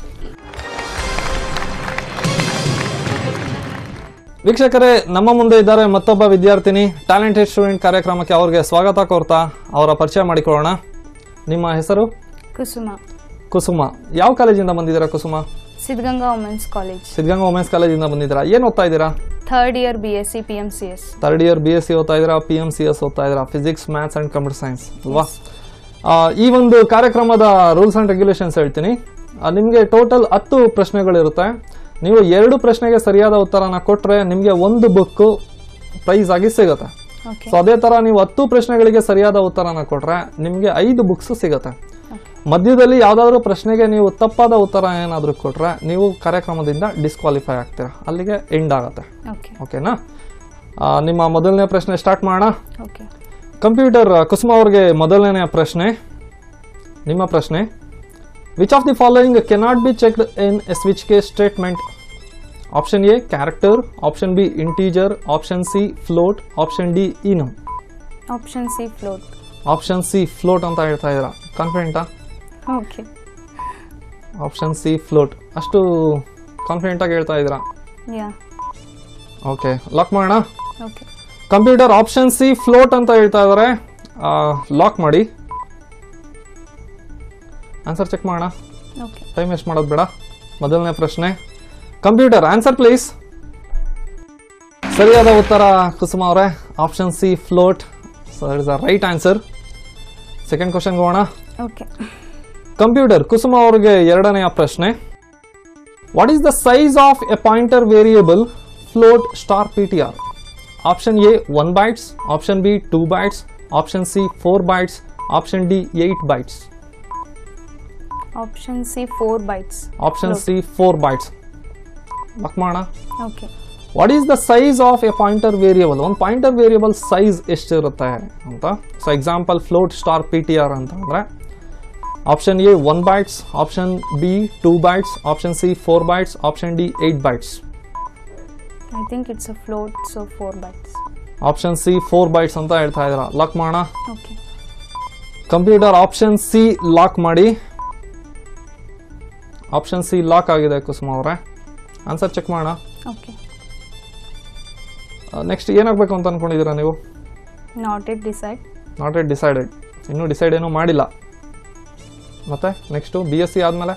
ವೀಕ್ಷಕರೇ ನಮ್ಮ ಮುಂದೆ ಇದ್ದಾರೆ ಮತ್ತೊಬ್ಬ ವಿದ್ಯಾರ್ಥಿನಿ ಟ್ಯಾಲೆಂಟೆಡ್ ಸ್ಟೂಡೆಂಟ್ ಕಾರ್ಯಕ್ರಮಕ್ಕೆ ಅವ್ರಿಗೆ ಸ್ವಾಗತ ಕೋರ್ತಾ ಅವರ ಪರಿಚಯ ಮಾಡಿಕೊಳ್ಳೋಣ ನಿಮ್ಮ ಹೆಸರು
ಕುಸುಮ
ಕುಸುಮ ಯಾವ ಕಾಲೇಜಿಂದ ಬಂದಿದ್ದೀರಾ Kusuma
Siddhaganga women's college
Siddhaganga women's ಕಾಲೇಜಿಂದ ಬಂದಿದ್ದೀರಾ ಏನು ಓದ್ತಾ ಇದ್ದೀರಾ
third year B S C P M C S
third year B S C ಓದ್ತಾ ಇದ್ದೀರಾ ಪಿ ಎಮ್ ಸಿ ಎಸ್ ಓದ್ತಾ ಇದ್ದೀರಾ physics maths and computer science ಅಲ್ವಾ ಆ, ಈ ಒಂದು ಕಾರ್ಯಕ್ರಮದ ರೂಲ್ಸ್ ಆ್ಯಂಡ್ ರೆಗ್ಯುಲೇಷನ್ಸ್ ಹೇಳ್ತೀನಿ ನಿಮಗೆ ಟೋಟಲ್ ಹತ್ತು ಪ್ರಶ್ನೆಗಳಿರುತ್ತೆ ನೀವು ಎರಡು ಪ್ರಶ್ನೆಗೆ ಸರಿಯಾದ ಉತ್ತರನ ಕೊಟ್ಟರೆ ನಿಮಗೆ ಒಂದು ಬುಕ್ಕು ಪ್ರೈಸ್ ಆಗಿ ಸಿಗುತ್ತೆ
ಓಕೆ
ಸೊ ಅದೇ ಥರ ನೀವು ಹತ್ತು ಪ್ರಶ್ನೆಗಳಿಗೆ ಸರಿಯಾದ ಉತ್ತರನ ಕೊಟ್ಟರೆ ನಿಮಗೆ ಐದು ಬುಕ್ಸ್ ಸಿಗುತ್ತೆ ಮಧ್ಯದಲ್ಲಿ ಯಾವುದಾದ್ರೂ ಪ್ರಶ್ನೆಗೆ ನೀವು ತಪ್ಪಾದ ಉತ್ತರ ಏನಾದರೂ ಕೊಟ್ಟರೆ ನೀವು ಕಾರ್ಯಕ್ರಮದಿಂದ ಡಿಸ್ಕ್ವಾಲಿಫೈ ಆಗ್ತೀರಾ ಅಲ್ಲಿಗೆ ಎಂಡ್ ಆಗುತ್ತೆ
ಓಕೆ
ಓಕೆನಾ ಆ, ನಿಮ್ಮ ಮೊದಲನೇ ಪ್ರಶ್ನೆ ಸ್ಟಾರ್ಟ್ ಮಾಡೋಣ
ಓಕೆ
ಕಂಪ್ಯೂಟರ್ ಕುಸುಮ ಅವ್ರಿಗೆ ಮೊದಲನೇ ಪ್ರಶ್ನೆ ನಿಮ್ಮ ಪ್ರಶ್ನೆ which of the following cannot be checked in a switch case statement option A character option B integer option C float option D enum
option C float
option C float ಅಂತ ಹೇಳ್ತಾ ಇದ್ದೀರಾ ಕಾನ್ಫಿಡೆಂಟಾ
ಓಕೆ
ಆಪ್ಷನ್ ಸಿ ಫ್ಲೋಟ್ ಅಷ್ಟು ಕಾನ್ಫಿಡೆಂಟಾಗಿ ಹೇಳ್ತಾ ಇದ್ದೀರಾ
ಯಾ
ಓಕೆ ಲಾಕ್ ಮಾಡೋಣ
okay
computer option C float ಅಂತ ಹೇಳ್ತಾ ಇದ್ದಾರೆ ಲಾಕ್ ಮಾಡಿ ಆನ್ಸರ್ ಚೆಕ್ ಮಾಡೋಣ
ಓಕೆ
ಟೈಮ್ ವೇಸ್ಟ್ ಮಾಡೋದು ಬೇಡ ಮೊದಲನೇ ಪ್ರಶ್ನೆ ಕಂಪ್ಯೂಟರ್ ಆನ್ಸರ್ ಪ್ಲೀಸ್ ಸರಿಯಾದ ಉತ್ತರ ಕುಸುಮ ಅವರೇ option C float so is a right answer second ಕ್ವಶನ್ಗೆ ಹೋಗೋಣ
ಓಕೆ
ಕಂಪ್ಯೂಟರ್ ಕುಸುಮ ಅವರಿಗೆ ಎರಡನೆಯ ಪ್ರಶ್ನೆ what is the size of a pointer variable float star P T R option A one bytes option B two bytes option C four bytes option D eight bytes
option C four bytes
option C four bytes lock ಮಾಡೋಣ
okay
what is the size of a pointer variable ಒಂದು ಪಾಯಿಂಟರ್ ವೇರಿಯಬಲ್ ಸೈಜ್ ಎಷ್ಟಿರುತ್ತೆ ಅಂತ so example float star P T R ಅಂತ ಅಂದರೆ option A one bytes option B two bytes option C four bytes option D eight bytes
I think it's a float so four bytes
option C four bytes ಅಂತ ಹೇಳ್ತಾ ಇದ್ದೀರಾ ಲಾಕ್ ಮಾಡೋಣ
okay
computer option C lock ಮಾಡಿ ಆಪ್ಷನ್ ಸಿ ಲಾಕ್ ಆಗಿದೆ ಕುಸುಮ ಅವರೇ ಆನ್ಸರ್ ಚೆಕ್ ಮಾಡೋಣ
ಓಕೆ
ನೆಕ್ಸ್ಟ್ ಏನಾಗಬೇಕು ಅಂತ ಅಂದ್ಕೊಂಡಿದ್ದೀರಾ ನೀವು
not it decide
not yet decided ಇನ್ನೂ ಡಿಸೈಡ್ ಏನೂ ಮಾಡಿಲ್ಲ ಮತ್ತೆ ನೆಕ್ಸ್ಟು ಬಿ ಎಸ್ ಸಿ ಆದಮೇಲೆ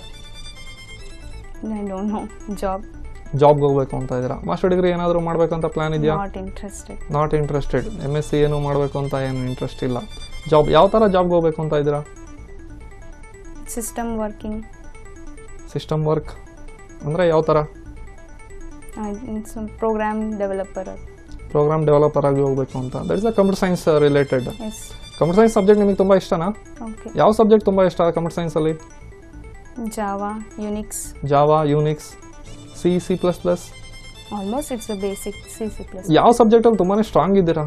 ಐ ಡೋಂಟ್ ನೋ ಜಾಬ್
ಜಾಬ್ಗೆ ಹೋಗ್ಬೇಕು ಅಂತ ಇದ್ದೀರಾ ಮಾಸ್ಟರ್ ಡಿಗ್ರಿ ಏನಾದರೂ ಮಾಡಬೇಕು ಅಂತ ಪ್ಲಾನ್ ಇದೆಯಾ
not interested
not interested M S C ಏನು ಮಾಡಬೇಕು ಅಂತ ಏನು ಇಂಟ್ರೆಸ್ಟ್ ಇಲ್ಲ ಜಾಬ್ ಯಾವ ಥರ ಜಾಬ್ಗೆ ಹೋಗ್ಬೇಕು ಅಂತ ಇದ್ದೀರಾ
ಸಿಸ್ಟಮ್ ವರ್ಕಿಂಗ್
ಸಿಸ್ಟಮ್ ವರ್ಕ್ ಅಂದರೆ ಯಾವ ಥರ
ಪ್ರೋಗ್ರಾಮ್ ಡೆವಲಪರ್
ಪ್ರೋಗ್ರಾಮ್ ಡೆವಲಪರ್ ಆಗಿ ಹೋಗ್ಬೇಕು ಅಂತ that is the computer science related
yes
computer science subject ನಿಮಗೆ ತುಂಬ ಇಷ್ಟನಾ
ಓಕೆ
ಯಾವ ಸಬ್ಜೆಕ್ಟ್ ತುಂಬ ಇಷ್ಟ ಕಂಪ್ಯೂಟರ್ ಸೈನ್ಸಲ್ಲಿ
Java Unix
Java Unix C C plus plus
almost it's a basic C C plus
ಯಾವ ಸಬ್ಜೆಕ್ಟಲ್ಲಿ ತುಂಬಾ ಸ್ಟ್ರಾಂಗ್ ಇದ್ದೀರಾ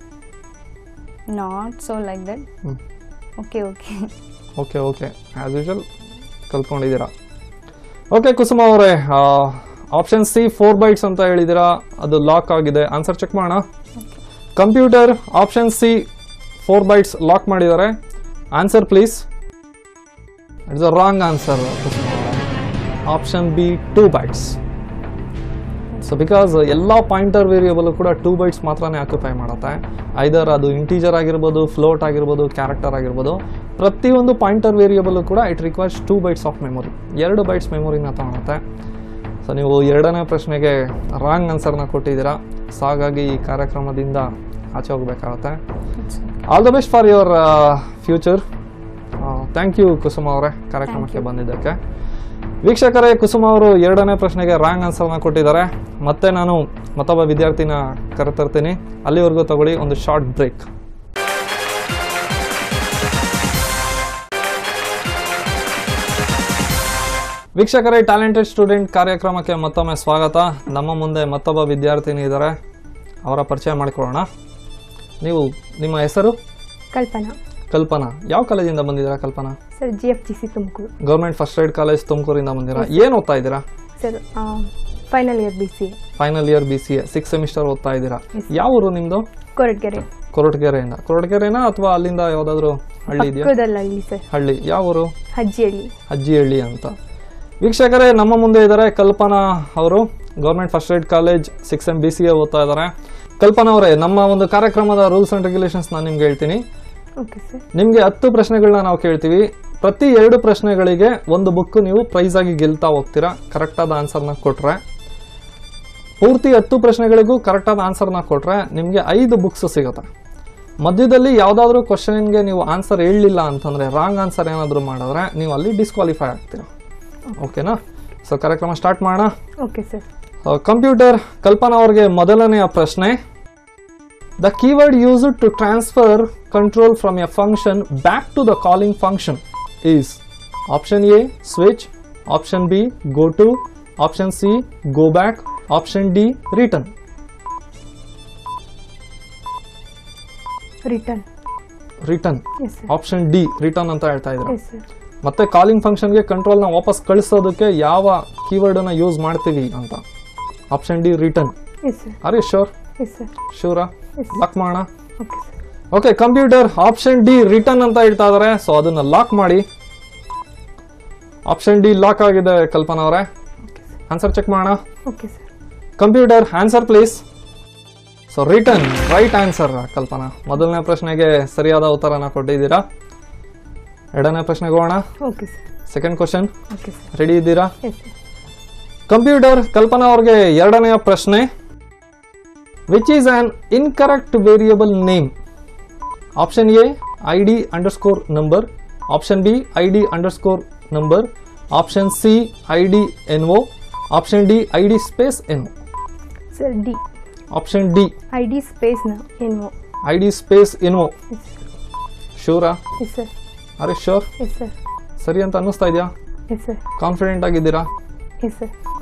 not so like that
hmm.
Okay okay
okay okay as usual ಕಲ್ತ್ಕೊಂಡಿದ್ದೀರಾ ಓಕೆ ಕುಸುಮ ಅವರೇ ಆಪ್ಷನ್ ಸಿ ಫೋರ್ ಬೈಟ್ಸ್ ಅಂತ ಹೇಳಿದ್ದೀರಾ ಅದು ಲಾಕ್ ಆಗಿದೆ ಆನ್ಸರ್ ಚೆಕ್ ಮಾಡೋಣ computer option C four bytes lock ಮಾಡಿದ್ದಾರೆ answer please it's a wrong answer option B two bytes so because ಎಲ್ಲ ಪಾಯಿಂಟರ್ ವೇರಿಯಬಲ್ ಕೂಡ ಟೂ ಬೈಟ್ಸ್ ಮಾತ್ರನೇ ಆಕ್ಯುಪೈ ಮಾಡುತ್ತೆ ಐದರ್ ಅದು ಇಂಟೀಜರ್ ಆಗಿರ್ಬೋದು ಫ್ಲೋಟ್ ಆಗಿರ್ಬೋದು ಕ್ಯಾರೆಕ್ಟರ್ ಆಗಿರ್ಬೋದು ಪ್ರತಿಯೊಂದು ಪಾಯಿಂಟರ್ ವೇರಿಯಬಲ್ ಕೂಡ it requires two bytes of memory ಎರಡು ಬೈಟ್ಸ್ ಮೆಮೊರಿನ ತಗೊಳುತ್ತೆ ಸೊ ನೀವು ಎರಡನೇ ಪ್ರಶ್ನೆಗೆ ರಾಂಗ್ ಆನ್ಸರ್ನ ಕೊಟ್ಟಿದ್ದೀರಾ ಸೊ ಹಾಗಾಗಿ ಈ ಕಾರ್ಯಕ್ರಮದಿಂದ ಆಚೆ ಹೋಗಬೇಕಾಗತ್ತೆ all the best for your future thank you Kusuma ಅವರೇ ಕಾರ್ಯಕ್ರಮಕ್ಕೆ ಬಂದಿದ್ದಕ್ಕೆ ವೀಕ್ಷಕರೇ ಕುಸುಮ ಅವರು ಎರಡನೇ ಪ್ರಶ್ನೆಗೆ ರಾಂಗ್ ಆನ್ಸರ್ನ ಕೊಟ್ಟಿದ್ದಾರೆ ಮತ್ತೆ ನಾನು ಮತ್ತೊಬ್ಬ ವಿದ್ಯಾರ್ಥಿನ ಕರೆತರ್ತೀನಿ ಅಲ್ಲಿವರೆಗೂ ತಗೊಳ್ಳಿ ಒಂದು ಶಾರ್ಟ್ ಬ್ರೇಕ್ ವೀಕ್ಷಕರೇ ಟ್ಯಾಲೆಂಟೆಡ್ ಸ್ಟೂಡೆಂಟ್ ಕಾರ್ಯಕ್ರಮಕ್ಕೆ ಮತ್ತೊಮ್ಮೆ ಸ್ವಾಗತ ನಮ್ಮ ಮುಂದೆ ಮತ್ತೊಬ್ಬ ವಿದ್ಯಾರ್ಥಿನಿ ಇದ್ದಾರೆ ಅವರ ಪರಿಚಯ ಮಾಡಿಕೊಳ್ಳೋಣ ನೀವು ನಿಮ್ಮ ಹೆಸರು
ಕಲ್ಪನಾ
ಕಲ್ಪನಾ ಯಾವ ಕಾಲೇಜಿಂದ ಬಂದಿದ್ದೀರಾ Kalpana
sir G F G C Tumakuru
government first aid college ತುಮಕೂರಿಂದ ಬಂದಿರಾ ಏನು ಓದ್ತಾ ಇದ್ದೀರಾ
sir final year B C A
final year B C A six semester ಓದ್ತಾ ಇದ್ದೀರಾ ಯಾವ ಊರು ನಿಮ್ಮದು
ಕೊರಟಗೆರೆ
ಕೊರಟಗೆರೆಯಿಂದ ಕೊರಟಗೆರೆನಾ ಅಥವಾ ಅಲ್ಲಿಂದ ಯಾವುದಾದ್ರೂ ಹಳ್ಳಿ ಇದೆಯಾ
ಪಕ್ಕದಲ್ಲಲ್ಲಿ ಸರ್
ಹಳ್ಳಿ ಯಾವ ಊರು
ಹಜ್ಜಿಹಳ್ಳಿ
ಅಜ್ಜಿಹಳ್ಳಿ ಅಂತ ವೀಕ್ಷಕರೇ ನಮ್ಮ ಮುಂದೆ ಇದ್ದಾರೆ ಕಲ್ಪನಾ ಅವರು government first aid college six M B C A ಓದ್ತಾ ಇದ್ದಾರೆ ಕಲ್ಪನಾ ಅವರೇ ನಮ್ಮ ಒಂದು ಕಾರ್ಯಕ್ರಮದ ರೂಲ್ಸ್ ಆ್ಯಂಡ್ ರೆಗ್ಯುಲೇಷನ್ಸ್ ನಾನು ನಿಮ್ಗೆ ಹೇಳ್ತೀನಿ
ಓಕೆ ಸರ್
ನಿಮಗೆ ಹತ್ತು ಪ್ರಶ್ನೆಗಳನ್ನ ನಾವು ಕೇಳ್ತೀವಿ ಪ್ರತಿ ಎರಡು ಪ್ರಶ್ನೆಗಳಿಗೆ ಒಂದು ಬುಕ್ ನೀವು ಪ್ರೈಸ್ ಆಗಿ ಗೆಲ್ತಾ ಹೋಗ್ತೀರಾ ಕರೆಕ್ಟಾದ ಆನ್ಸರ್ನ ಕೊಟ್ರೆ ಪೂರ್ತಿ ಹತ್ತು ಪ್ರಶ್ನೆಗಳಿಗೂ ಕರೆಕ್ಟಾದ ಆನ್ಸರ್ನ ಕೊಟ್ರೆ ನಿಮಗೆ ಐದು ಬುಕ್ಸ್ ಸಿಗುತ್ತೆ ಮಧ್ಯದಲ್ಲಿ ಯಾವುದಾದ್ರೂ ಕ್ವಶನ್ಗೆ ನೀವು ಆನ್ಸರ್ ಹೇಳಲಿಲ್ಲ ಅಂತಂದರೆ ರಾಂಗ್ ಆನ್ಸರ್ ಏನಾದರೂ ಮಾಡಿದ್ರೆ ನೀವು ಅಲ್ಲಿ ಡಿಸ್ಕ್ವಾಲಿಫೈ ಆಗ್ತೀರಾ ಓಕೆನಾ ಸೊ ಕಾರ್ಯಕ್ರಮ ಸ್ಟಾರ್ಟ್ ಮಾಡೋಣ
ಓಕೆ ಸರ್
ಕಂಪ್ಯೂಟರ್ ಕಲ್ಪನಾ ಅವ್ರಿಗೆ ಮೊದಲನೆಯ ಪ್ರಶ್ನೆ the keyword used to transfer control from a function back to the calling function is option A switch option B go to option C go back option D return
return
return
yes sir
option D return ಅಂತ ಹೇಳ್ತಾ ಇದ್ದಾರೆ
ಎಸ್ ಸರ್
ಮತ್ತೆ ಕಾಲಿಂಗ್ ಫಂಕ್ಷನ್ಗೆ ಕಂಟ್ರೋಲ್ನ ವಾಪಸ್ ಕಳಿಸೋದಕ್ಕೆ ಯಾವ ಕೀವರ್ಡನ್ನು ಯೂಸ್ ಮಾಡ್ತೀವಿ ಅಂತ option D return
yes sir
are you sure
yes sir
ಶೂರಾ
ಎಸ್
ಲಾಕ್ ಮಾಡೋಣ
okay sir
okay computer option D return ಅಂತ ಹೇಳ್ತಾ ಇದಾರೆ ಸೊ ಅದನ್ನ ಲಾಕ್ ಮಾಡಿ ಆಪ್ಷನ್ ಡಿ ಲಾಕ್ ಆಗಿದೆ ಕಲ್ಪನಾ ಅವರೇ
ಓಕೆ ಸರ್
ಆನ್ಸರ್ ಚೆಕ್ ಮಾಡೋಣ
okay sir
computer answer please so return right answer Kalpana ಮೊದಲನೇ ಪ್ರಶ್ನೆಗೆ ಸರಿಯಾದ ಉತ್ತರನ ಕೊಟ್ಟಿದ್ದೀರಾ ಎರಡನೇ ಪ್ರಶ್ನೆಗೆ ಹೋಗೋಣ
okay sir
second question
okay sir
ready ಇದ್ದೀರಾ
ಎಸ್ ಸರ್
ಕಂಪ್ಯೂಟರ್ ಕಲ್ಪನಾ ಅವ್ರಿಗೆ ಎರಡನೆಯ ಪ್ರಶ್ನೆ which is an incorrect variable name option A I D underscore number option B I D underscore number option C I D N O option D I D space N O
sir D
option D
I D ಸ್ಪೇಸ್ನ ಏನು
I D space N O
yes sir
ಶೂರಾ
yes sir
are sure
yes sir
ಸರಿ ಅಂತ ಅನ್ನಿಸ್ತಾ ಇದೆಯಾ
ಎಸ್ ಸರ್
ಕಾನ್ಫಿಡೆಂಟ್ ಆಗಿದ್ದೀರಾ
ಎಸ್ ಸರ್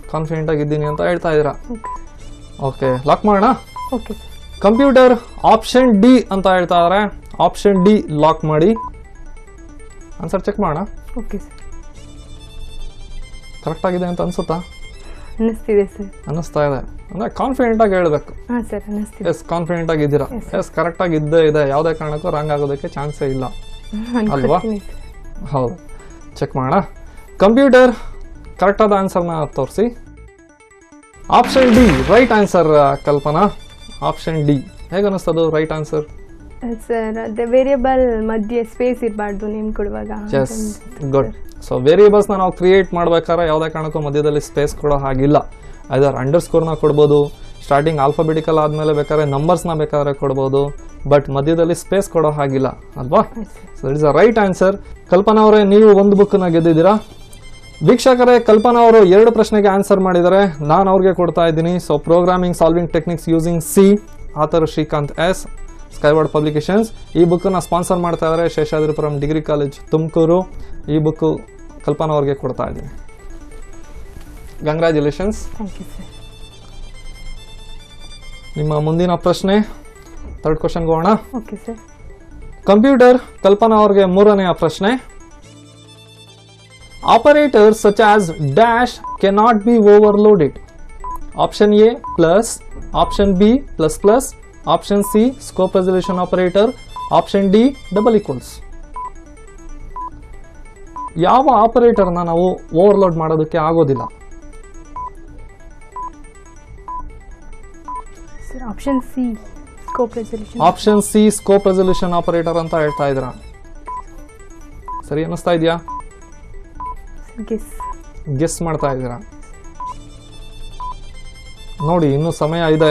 ಕಾನ್ಫಿಡೆಂಟಾಗಿ ಇದ್ದೀನಿ ಅಂತ ಹೇಳ್ತಾ ಇದ್ದೀರಾ
ಓಕೆ
ಓಕೆ ಲಾಕ್ ಮಾಡೋಣ
okay sir
computer option D ಅಂತ ಹೇಳ್ತಾ ಇದ್ದಾರೆ ಆಪ್ಷನ್ ಡಿ ಲಾಕ್ ಮಾಡಿ ಆನ್ಸರ್ ಚೆಕ್ ಮಾಡೋಣ
ಓಕೆ ಸರ್
ಕರೆಕ್ಟ್ ಆಗಿದೆ ಅಂತ ಅನ್ಸುತ್ತಾ
ಅನ್ನಿಸ್ತಿದೆ ಸರ್
ಅನ್ನಿಸ್ತಾ ಇದೆ ಅಂದರೆ ಕಾನ್ಫಿಡೆಂಟಾಗಿ ಹೇಳ್ಬೇಕು
ಹಾಂ ಸರ್ ಅನ್ನಿಸ್ತಿದೆ
ಎಸ್ ಕಾನ್ಫಿಡೆಂಟ್ ಆಗಿದ್ದೀರಾ ಎಸ್ ಕರೆಕ್ಟಾಗಿ ಇದ್ದೇ ಇದೆ ಯಾವುದೇ ಕಾರಣಕ್ಕೂ ರಾಂಗ್ ಆಗೋದಕ್ಕೆ ಚಾನ್ಸೇ ಇಲ್ಲ ಅಲ್ವಾ?
ಅನ್ಕೊಳ್ತೀನಿ ಸರ್
ಹೌದು ಚೆಕ್ ಮಾಡೋಣ ಕಂಪ್ಯೂಟರ್ ಕರೆಕ್ಟಾದ ಆನ್ಸರ್ನ ತೋರಿಸಿ option D right answer Kalpana option D ಹೇಗೆ ಅನ್ನಿಸ್ತದು ರೈಟ್ ಆನ್ಸರ್
ಸರ್ ಅದೇ ವೇರಿಯಬಲ್ ಮಧ್ಯೆ ಸ್ಪೇಸ್ ಇರಬಾರ್ದು ನೇಮ್ ಕೊಡುವಾಗ
ಎಸ್ ಗುಡ್ ಸೊ ವೇರಿಯೇಬಲ್ಸ್ನ ನಾವು ಕ್ರಿಯೇಟ್ ಮಾಡ್ಬೇಕಾದ್ರೆ ಯಾವುದೇ ಕಾರಣಕ್ಕೂ ಮಧ್ಯದಲ್ಲಿ ಸ್ಪೇಸ್ ಕೊಡೋ ಹಾಗಿಲ್ಲ ಅದರ ಅಂಡರ್ ಸ್ಕೋರ್ನ ಕೊಡ್ಬೋದು ಸ್ಟಾರ್ಟಿಂಗ್ ಆಲ್ಫಾಬೆಟಿಕಲ್ ಆದಮೇಲೆ ಬೇಕಾದ್ರೆ ನಂಬರ್ಸ್ನ ಬೇಕಾದ್ರೆ ಕೊಡ್ಬೋದು ಬಟ್ ಮಧ್ಯದಲ್ಲಿ ಸ್ಪೇಸ್ ಕೊಡೋ ಹಾಗಿಲ್ಲ ಅಲ್ವಾ so it's a right answer Kalpana ಅವರೇ ನೀವು ಒಂದು ಬುಕ್ನ ಗೆದ್ದಿದ್ದೀರಾ ವೀಕ್ಷಕರೇ ಕಲ್ಪನಾ ಅವರು ಎರಡು ಪ್ರಶ್ನೆಗೆ ಆನ್ಸರ್ ಮಾಡಿದ್ದಾರೆ ನಾನು ಅವ್ರಿಗೆ ಕೊಡ್ತಾ ಇದ್ದೀನಿ so programming solving techniques using C author Srikanth S Skyward publications ಈ ಬುಕ್ಕನ್ನು ಸ್ಪಾನ್ಸರ್ ಮಾಡ್ತಾ ಇದ್ದಾರೆ ಶೇಷಾದ್ರಿಪುರಂ ಡಿಗ್ರಿ ಕಾಲೇಜ್ ತುಮಕೂರು ಈ ಬುಕ್ಕು ಕಲ್ಪನಾ ಅವ್ರಿಗೆ ಕೊಡ್ತಾ ಇದ್ದೀನಿ ಕಂಗ್ರ್ಯಾಚುಲೇಷನ್ಸ್
ಥ್ಯಾಂಕ್ ಯು ಸರ್
ನಿಮ್ಮ ಮುಂದಿನ ಪ್ರಶ್ನೆ ಥರ್ಡ್ ಕ್ವಶನ್ಗೆ ಹೋಗೋಣ
ಓಕೆ ಸರ್
ಕಂಪ್ಯೂಟರ್ ಕಲ್ಪನಾ ಅವ್ರಿಗೆ ಮೂರನೆಯ ಪ್ರಶ್ನೆ operator such as dash cannot be overloaded option A plus option B plus plus option C scope resolution operator option D double equals ಯಾವ ಆಪರೇಟರ್ನ ನಾವು ಓವರ್ಲೋಡ್ ಮಾಡೋದಕ್ಕೆ ಆಗೋದಿಲ್ಲ
sir option C scope resolution
option C scope resolution operator ಅಂತ ಹೇಳ್ತಾ ಇದ್ದೀರಾ ಸರಿ ಅನ್ನಿಸ್ತಾ ಇದೆಯಾ
ಗೆಸ್
ಗೆಸ್ ಮಾಡ್ತಾ ಇದ್ದೀರಾ ನೋಡಿ ಇನ್ನೂ ಸಮಯ ಇದೆ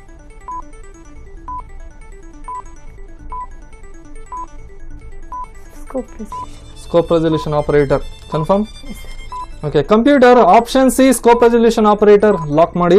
scope resolution
scope resolution operator confirm
yes sir
okay computer option C scope resolution operator lock ಮಾಡಿ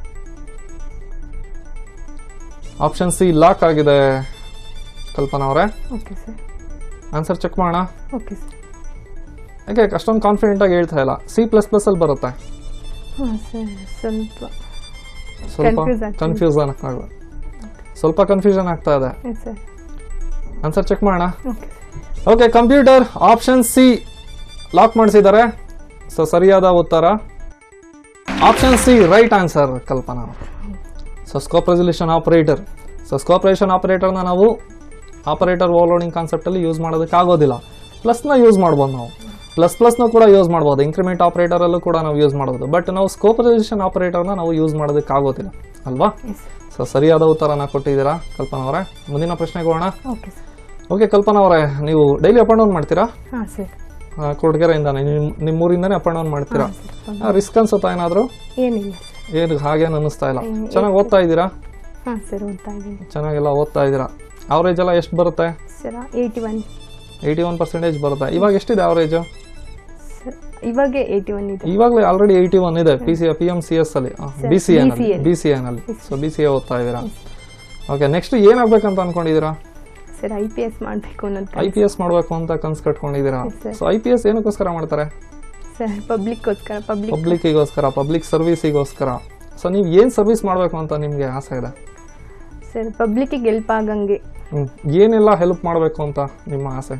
ಆಪ್ಷನ್ ಸಿ ಲಾಕ್ ಆಗಿದೆ ಕಲ್ಪನಾ ಅವರೇ
ಓಕೆ ಸರ್
ಆನ್ಸರ್ ಚೆಕ್ ಮಾಡೋಣ
ಓಕೆ ಸರ್
ಯಾಕೆ ಅಷ್ಟೊಂದು ಕಾನ್ಫಿಡೆಂಟ್ ಆಗಿ ಹೇಳ್ತಾ ಇಲ್ಲ ಸಿ ಪ್ಲಸ್ ಪ್ಲಸ್ ಅಲ್ಲಿ ಬರುತ್ತೆ
ಹಾಂ ಸರ್ ಸ್ವಲ್ಪ
ಸ್ವಲ್ಪ
Confuse ಆಗ್ತಿದೆ.
ಕನ್ಫ್ಯೂಸನ್ ಆಗ್ತಾ ಸ್ವಲ್ಪ ಕನ್ಫ್ಯೂಷನ್ ಆಗ್ತಾ ಇದೆ
ಎಸ್ ಸರ್
ಆನ್ಸರ್ ಚೆಕ್ ಮಾಡೋಣ
okay
okay computer option C lock ಮಾಡಿಸಿದ್ದಾರೆ ಸೊ ಸರಿಯಾದ ಉತ್ತರ option C right answer Kalpana so scope resolution operator so scope resolution ಆಪರೇಟರ್ನ ನಾವು ಆಪರೇಟರ್ ಓವರ್ಲೋಡಿಂಗ್ ಕಾನ್ಸೆಪ್ಟಲ್ಲಿ ಯೂಸ್ ಮಾಡೋದಕ್ಕೆ ಆಗೋದಿಲ್ಲ ಪ್ಲಸ್ನ ಯೂಸ್ ಮಾಡ್ಬೋದು ನಾವು ಪ್ಲಸ್ ಪ್ಲಸ್ನ ಕೂಡ ಯೂಸ್ ಮಾಡ್ಬೋದು ಇಂಕ್ರಿಮೆಂಟ್ ಆಪರೇಟರಲ್ಲೂ ಕೂಡ ನಾವು ಯೂಸ್ ಮಾಡ್ಬೋದು ಬಟ್ ನಾವು ಸ್ಕೋಪ್ ರೆಸಲ್ಯೂಷನ್ ಆಪರೇಟರ್ನ ನಾವು ಯೂಸ್ ಮಾಡೋದಕ್ಕೆ ಆಗೋದಿಲ್ಲ ಅಲ್ವಾ
ಎಸ್
ಸೊ ಸರಿಯಾದ ಉತ್ತರನ ಕೊಟ್ಟಿದ್ದೀರಾ ಕಲ್ಪನಾ ಅವರೇ ಮುಂದಿನ ಪ್ರಶ್ನೆಗೆ ಹೋಗೋಣ
ಓಕೆ ಸರ್
ಓಕೆ ಕಲ್ಪನಾ ಅವರೇ ನೀವು ಡೈಲಿ ಅಪ್ ಆ್ಯಂಡ್ ಡೌನ್ ಮಾಡ್ತೀರಾ
ಹಾಂ ಸರ್
ಆ, ಕೊರಟಗೆರೆಯಿಂದಾನೆ ನಿಮ್ಮ ನಿಮ್ಮ ಊರಿಂದಾನೆ ಅಪ್ ಆ್ಯಂಡ್ ಡೌನ್ ಮಾಡ್ತೀರಾ
ಹಾಂ ಸರ್
ರಿಸ್ಕ್ ಅನ್ಸುತ್ತಾ ಏನಾದರೂ
ಏನಿಲ್ಲ ಸರ್
ಏನು ಹಾಗೇನು ಅನ್ನಿಸ್ತಾ ಇಲ್ಲ
ಹ್ಮ್,
ಚೆನ್ನಾಗಿ ಓದ್ತಾ ಇದ್ದೀರಾ
ಹಾಂ ಸರ್ ಓದ್ತಾ ಇದ್ದೀನಿ
ಚೆನ್ನಾಗೆಲ್ಲ ಓದ್ತಾ ಇದ್ದೀರಾ ಅವರೇಜ್ ಎಲ್ಲ ಎಷ್ಟು ಬರುತ್ತೆ
sir eighty one
eighty one percentage ಬರುತ್ತೆ ಇವಾಗ ಎಷ್ಟಿದೆ ಅವರೇಜು
ಸರ್ ಇವಾಗೆ ಏಯ್ಟಿ ಒನ್ ಇದೆ
ಇವಾಗಲೇ ಆಲ್ರೆಡಿ ಏಯ್ಟಿ ಒನ್ ಇದೆ P C P M C S ಅಲ್ಲಿ B C N
BCA.
B C N ಅಲ್ಲಿ ಸೊ ಬಿ ಸಿ ಎ ಓದ್ತಾ ಇದ್ದೀರಾ ಓಕೆ ನೆಕ್ಸ್ಟ್ ಏನಾಗಬೇಕಂತ ಅನ್ಕೊಂಡಿದ್ದೀರಾ
ಸರ್ ಐ ಪಿ ಎಸ್ ಮಾಡಬೇಕು ಅನ್ನೋದು
ಐ ಪಿ ಎಸ್ ಮಾಡಬೇಕು ಅಂತ ಕನ್ಸು ಕಟ್ಕೊಂಡಿದ್ದೀರಾ
Yes, sir.
So I P S ಏನಕ್ಕೋಸ್ಕರ ಮಾಡ್ತಾರೆ
ಸರ್ ಪಬ್ಲಿಕ್ಗೋಸ್ಕರ ಪಬ್ಲಿಕ್
ಪಬ್ಲಿಕ್ಕಿಗೋಸ್ಕರ ಪಬ್ಲಿಕ್ ಸರ್ವಿಸಿಗೋಸ್ಕರ ಸೊ ನೀವು ಏನು ಸರ್ವಿಸ್ ಮಾಡಬೇಕು ಅಂತ ನಿಮಗೆ ಆಸೆ ಇದೆ
ಸರ್ ಪಬ್ಲಿಕ್ಕಿಗೆ ಹೆಲ್ಪ್ ಆಗಂಗೆ
ಹ್ಮ್. ಏನೆಲ್ಲ ಹೆಲ್ಪ್ ಮಾಡಬೇಕು ಅಂತ ನಿಮ್ಮ ಆಸೆ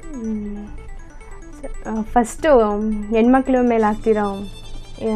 ಫಸ್ಟು ಹೆಣ್ಮಕ್ಳ ಮೇಲೆ ಆಗ್ತಿರೋ ಆ,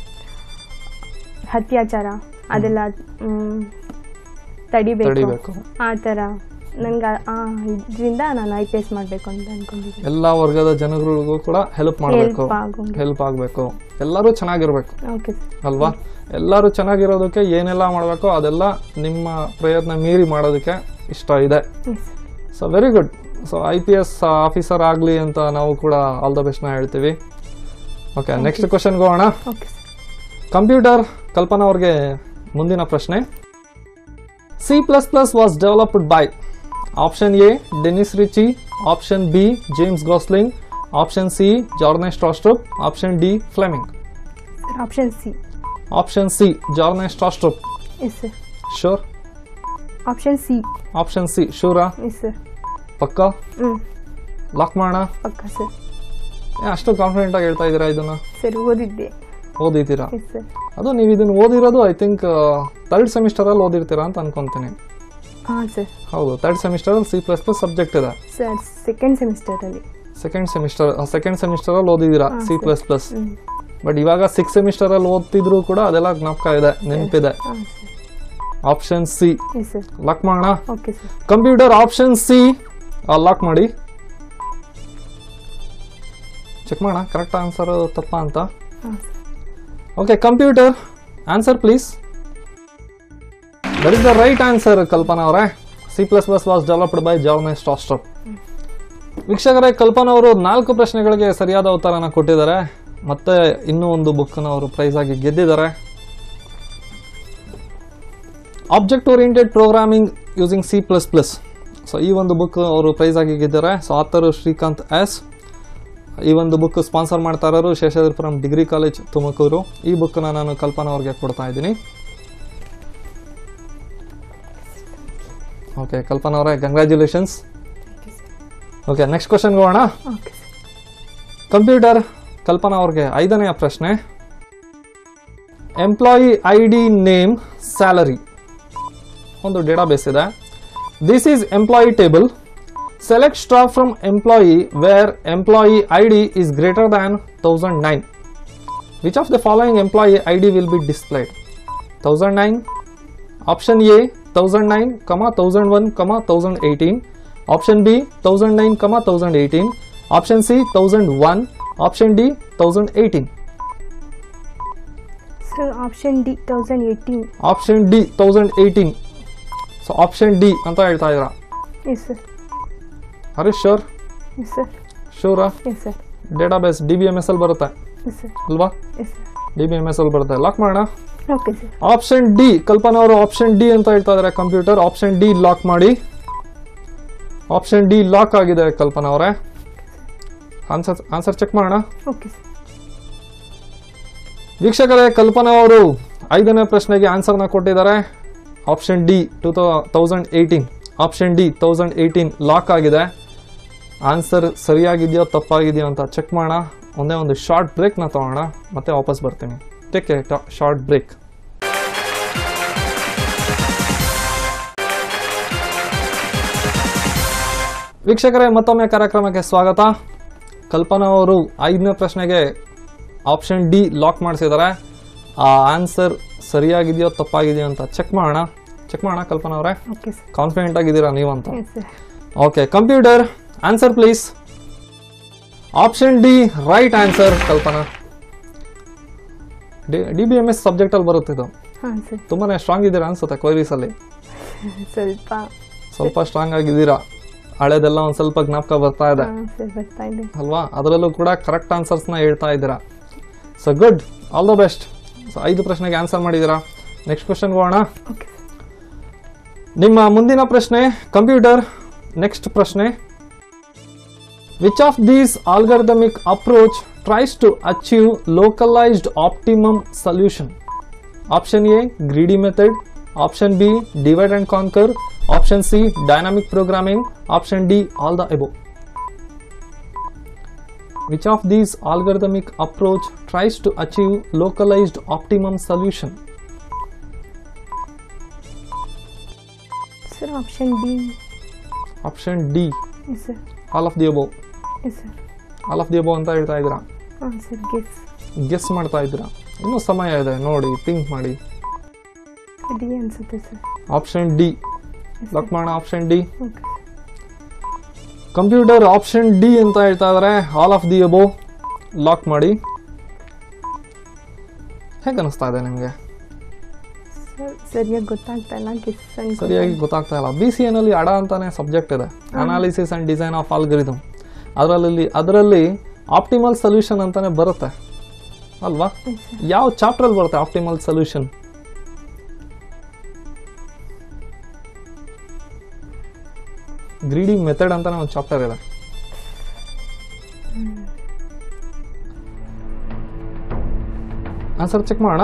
ಅತ್ಯಾಚಾರ ಅದೆಲ್ಲ ಮ್, ತಡಿಬೇಕು
ತಡಿಬೇಕು
ಆ ಥರ ನಂಗೆ ಇದರಿಂದ ನಾನು ಐ ಪಿ ಎಸ್ ಮಾಡಬೇಕು ಅಂತ ಅನ್ಕೊಂಡಿದ್ದೀನಿ
ಎಲ್ಲ ವರ್ಗದ ಜನಗಳಿಗೂ ಕೂಡ ಹೆಲ್ಪ್ ಮಾಡಬೇಕು
ಹೆಲ್ಪ್ ಆಗೋಂಗೆ
ಹೆಲ್ಪ್ ಆಗಬೇಕು ಎಲ್ಲರೂ ಚೆನ್ನಾಗಿರ್ಬೇಕು
ಓಕೆ ಸರ್
ಅಲ್ವಾ ಎಲ್ಲರೂ ಚೆನ್ನಾಗಿರೋದಕ್ಕೆ ಏನೆಲ್ಲ ಮಾಡಬೇಕು ಅದೆಲ್ಲ ನಿಮ್ಮ ಪ್ರಯತ್ನ ಮೀರಿ ಮಾಡೋದಕ್ಕೆ ಇಷ್ಟ ಇದೆ
yes
so very good so I P S officer ಆಗಲಿ ಅಂತ ನಾವು ಕೂಡ ಆಲ್ ದ ಬೆಸ್ಟ್ನ ಹೇಳ್ತೀವಿ ಓಕೆ ನೆಕ್ಸ್ಟ್ ಕ್ವಶನ್ಗೆ ಹೋಗೋಣ
ಓಕೆ ಸರ್
ಕಂಪ್ಯೂಟರ್ ಕಲ್ಪನಾ ಅವ್ರಿಗೆ ಮುಂದಿನ ಪ್ರಶ್ನೆ C plus plus was developed by option A Dennis Ritchie option B James Gosling option C Bjarne Stroustrup option D Fleming
sir option C
option C Bjarne Stroustrup
yes sir
sure
option C
option C ಶೂರಾ
ಎಸ್ ಸರ್
ಪಕ್ಕ
ಹ್ಞೂ
ಲಾಕ್ ಮಾಡೋಣ
ಪಕ್ಕ ಸರ್
ಏ, ಅಷ್ಟು ಕಾನ್ಫಿಡೆಂಟ್ ಆಗಿ ಹೇಳ್ತಾ ಇದ್ದೀರಾ ಇದನ್ನ
ಸರ್ ಓದಿದ್ದೆ
ಓದಿದ್ದೀರಾ
ಎಸ್ ಸರ್
ಅದು ನೀವು ಇದನ್ನು ಓದಿರೋದು ಐ ಥಿಂಕ್ ತರ್ಡ್ ಸೆಮಿಸ್ಟರಲ್ಲಿ ಓದಿರ್ತೀರಾ ಅಂತ ಅನ್ಕೊಂತೀನಿ
ಹಾಂ ಸರ್
ಹೌದು ತರ್ಡ್ ಸೆಮಿಸ್ಟರಲ್ಲಿ ಸಿ ಪ್ಲಸ್ ಪ್ಲಸ್ ಸಬ್ಜೆಕ್ಟ್ ಇದೆ
ಸರ್ ಸೆಕೆಂಡ್ ಸೆಮಿಸ್ಟರಲ್ಲಿ
ಸೆಕೆಂಡ್ ಸೆಮಿಸ್ಟರ್ ಸೆಕೆಂಡ್ ಸೆಮಿಸ್ಟರಲ್ಲಿ ಓದಿದ್ದೀರಾ ಸಿ ಪ್ಲಸ್ ಪ್ಲಸ್
ಹ್ಞೂ
ಬಟ್ ಇವಾಗ ಸಿಕ್ಸ್ ಸೆಮಿಸ್ಟರಲ್ಲಿ ಓದ್ತಿದ್ರು ಕೂಡ ಅದೆಲ್ಲ ಜ್ಞಾಪಕ ಇದೆ ನೆನಪಿದೆ
ಹಾಂ sir
option C
yes sir
lock ಮಾಡೋಣ
okay sir
computer option C lock ಮಾಡಿ ಚೆಕ್ ಮಾಡೋಣ ಕರೆಕ್ಟ್ ಆನ್ಸರ್ ತಪ್ಪ ಅಂತ
ಹಾಂ sir
okay computer answer please that is the right answer Kalpana ಅವರೇ C plus plus was developed by ಜಾರ್ನೆಸ್ಟ್ ಸ್ಟಾಸ್ಟರ್ ವೀಕ್ಷಕರೇ ಕಲ್ಪನಾ ಅವರು ನಾಲ್ಕು ಪ್ರಶ್ನೆಗಳಿಗೆ ಸರಿಯಾದ ಉತ್ತರನ ಕೊಟ್ಟಿದ್ದಾರೆ ಮತ್ತೆ ಇನ್ನೂ ಒಂದು ಬುಕ್ನ ಅವರು ಪ್ರೈಸ್ ಆಗಿ ಗೆದ್ದಿದ್ದಾರೆ object oriented programming using C plus plus so ಈ ಒಂದು ಬುಕ್ ಅವರು ಪ್ರೈಸ್ ಆಗಿ ಗೆದ್ದಿದ್ದಾರೆ ಸೊ ಆಥರು ಶ್ರೀಕಾಂತ್ ಎಸ್ ಈ ಒಂದು ಬುಕ್ ಸ್ಪಾನ್ಸರ್ ಮಾಡ್ತಾ ಇರೋರು ಶೇಷಾದ್ರಿಪುರಂ ಡಿಗ್ರಿ ಕಾಲೇಜ್ ತುಮಕೂರು ಈ ಬುಕ್ನ ನಾನು ಕಲ್ಪನಾ ಅವ್ರಿಗೆ ಕೊಡ್ತಾ ಇದ್ದೀನಿ ಓಕೆ ಕಲ್ಪನಾ ಅವರೇ ಕಂಗ್ರ್ಯಾಚುಲೇಷನ್ಸ್ ಓಕೆ ನೆಕ್ಸ್ಟ್ ಕ್ವಶನ್ಗೆ ಹೋಗೋಣ
ಓಕೆ ಸರ್
ಕಂಪ್ಯೂಟರ್ ಕಲ್ಪನಾ ಅವ್ರಿಗೆ ಐದನೆಯ ಪ್ರಶ್ನೆ employee I D name salary ಒಂದು ಡೇಟಾಬೇಸ್ ಇದೆ this is employee table select staff from employee where employee I D is greater than thousand nine which of the following employee I D will be displayed thousand nine option A thousand nine comma thousand one comma thousand eighteen option B thousand nine comma thousand eighteen option C thousand one option D thousand eighteen
sir option D thousand eighteen
option D thousand eighteen so option D ಅಂತ ಹೇಳ್ತಾ ಇದ್ದೀರಾ
yes sir
are you sure
yes sir
ಶೂರಾ
yes sir
database D B M S ಅಲ್ಲಿ ಬರುತ್ತೆ
ಎಸ್ ಸರ್
ಅಲ್ವಾ
yes sir
D B M S ಅಲ್ಲಿ ಬರುತ್ತೆ ಲಾಕ್ ಮಾಡೋಣ
okay sir
option D Kalpana ಅವರು ಆಪ್ಷನ್ ಡಿ ಅಂತ ಹೇಳ್ತಾ ಇದ್ದಾರೆ ಕಂಪ್ಯೂಟರ್ ಆಪ್ಷನ್ ಡಿ ಲಾಕ್ ಮಾಡಿ ಆಪ್ಷನ್ ಡಿ ಲಾಕ್ ಆಗಿದೆ ಕಲ್ಪನಾ ಅವರೇ ಆನ್ಸರ್ ಆನ್ಸರ್ ಚೆಕ್ ಮಾಡೋಣ
ಓಕೆ ಸರ್
ವೀಕ್ಷಕರೇ ಕಲ್ಪನಾ ಅವರು ಐದನೇ ಪ್ರಶ್ನೆಗೆ ಆನ್ಸರ್ನ ಕೊಟ್ಟಿದ್ದಾರೆ option D two thousand eighteen option D thousand eighteen lock ಆಗಿದೆ ಆನ್ಸರ್ ಸರಿಯಾಗಿದೆಯೋ ತಪ್ಪಾಗಿದೆಯೋ ಅಂತ ಚೆಕ್ ಮಾಡೋಣ ಒಂದೇ ಒಂದು ಶಾರ್ಟ್ ಬ್ರೇಕ್ನ ತಗೋಣ ಮತ್ತೆ ವಾಪಸ್ ಬರ್ತೀನಿ ಟೇಕ್ ಎ ಶಾರ್ಟ್ ಬ್ರೇಕ್ ವೀಕ್ಷಕರೇ ಮತ್ತೊಮ್ಮೆ ಕಾರ್ಯಕ್ರಮಕ್ಕೆ ಸ್ವಾಗತ ಕಲ್ಪನಾ ಅವರು ಐದನೇ ಪ್ರಶ್ನೆಗೆ ಆಪ್ಷನ್ ಡಿ ಲಾಕ್ ಮಾಡಿಸಿದ್ದಾರೆ ಆ ಆನ್ಸರ್ ಸರಿಯಾಗಿದೆಯೋ ತಪ್ಪಾಗಿದೆಯೋ ಅಂತ ಚೆಕ್ ಮಾಡೋಣ ಚೆಕ್ ಮಾಡೋಣ ಕಲ್ಪನಾ ಅವರೇ
ಓಕೆ ಸರ್
ಕಾನ್ಫಿಡೆಂಟ್ ಆಗಿದ್ದೀರಾ ನೀವಂತ
yes sir
okay computer answer please option D right answer Kalpana D B M S ಸಬ್ಜೆಕ್ಟಲ್ಲಿ ಬರುತ್ತೆ ಇದು
ಹಾಂ ಸರ್
ತುಂಬಾ ಸ್ಟ್ರಾಂಗ್ ಇದ್ದೀರಾ ಅನ್ಸುತ್ತೆ ಕ್ವೈರೀಸಲ್ಲಿ
ಸ್ವಲ್ಪ
ಸ್ವಲ್ಪ ಸ್ಟ್ರಾಂಗ್ ಆಗಿದ್ದೀರಾ ಹಳೇದೆಲ್ಲ ಒಂದು ಸ್ವಲ್ಪ ಜ್ಞಾಪಕ ಬರ್ತಾ ಇದೆ
ಹಾಂ ಸರ್ ಬರ್ತಾ ಇದೆ
ಅಲ್ವಾ ಅದರಲ್ಲೂ ಕೂಡ ಕರೆಕ್ಟ್ ಆನ್ಸರ್ಸ್ನ ಹೇಳ್ತಾ ಇದ್ದೀರಾ so good all the best so ಐದು ಪ್ರಶ್ನೆಗೆ ಆನ್ಸರ್ ಮಾಡಿದ್ದೀರಾ ನೆಕ್ಸ್ಟ್ ಕ್ವಶನ್ಗೆ ಹೋಗೋಣ
ಓಕೆ ಸರ್
ನಿಮ್ಮ ಮುಂದಿನ ಪ್ರಶ್ನೆ ಕಂಪ್ಯೂಟರ್ ನೆಕ್ಸ್ಟ್ ಪ್ರಶ್ನೆ which of these algorithmic approach tries to achieve localized optimum solution option A greedy method option B divide and conquer option C dynamic programming option D all the above which of these algorithmic approach tries to achieve localized optimum solution
sir option D
option D
yes sir
all of the above
yes sir
all of the above ಅಂತ ಹೇಳ್ತಾ ಇದ್ದೀರಾ
ಹಾಂ ಸರ್ ಗೆಸ್
ಗೆಸ್ ಮಾಡ್ತಾ ಇದ್ದೀರಾ ಇನ್ನೂ ಸಮಯ ಇದೆ ನೋಡಿ ಥಿಂಕ್ ಮಾಡಿ
ಡಿ ಅನ್ಸುತ್ತೆ ಸರ್
ಆಪ್ಷನ್ ಡಿ ಲಾಕ್ ಮಾಡೋಣ option D
okay
computer option D ಅಂತ ಹೇಳ್ತಾ ಇದ್ದಾರೆ all of the above lock ಮಾಡಿ ಹೇಗೆ ಅನಿಸ್ತಾ ಇದೆ ನಿಮಗೆ
ಸರ್ ಸರಿಯಾಗಿ ಗೊತ್ತಾಗ್ತಾ ಇಲ್ಲ ಗೆಸ್
ಸರಿಯಾಗಿ ಗೊತ್ತಾಗ್ತಾ ಇಲ್ಲ ಬಿ ಸಿ ಎನಲ್ಲಿ ಅಡ ಅಂತಾನೆ ಸಬ್ಜೆಕ್ಟ್ ಇದೆ analysis and design of algorithm ಅದರಲ್ಲಿ ಅದರಲ್ಲಿ ಆಪ್ಟಿಮಲ್ ಸೊಲ್ಯೂಷನ್ ಅಂತಾನೆ ಬರುತ್ತೆ ಅಲ್ವಾ ಯಾವ ಚಾಪ್ಟ್ರಲ್ಲಿ ಬರುತ್ತೆ ಆಪ್ಟಿಮಲ್ ಸೊಲ್ಯೂಷನ್ ಗ್ರೀಡಿ ಮೆಥಡ್ ಅಂತಾನೆ ಒಂದು ಚಾಪ್ಟರ್ ಇದೆ ಆನ್ಸರ್ ಚೆಕ್ ಮಾಡೋಣ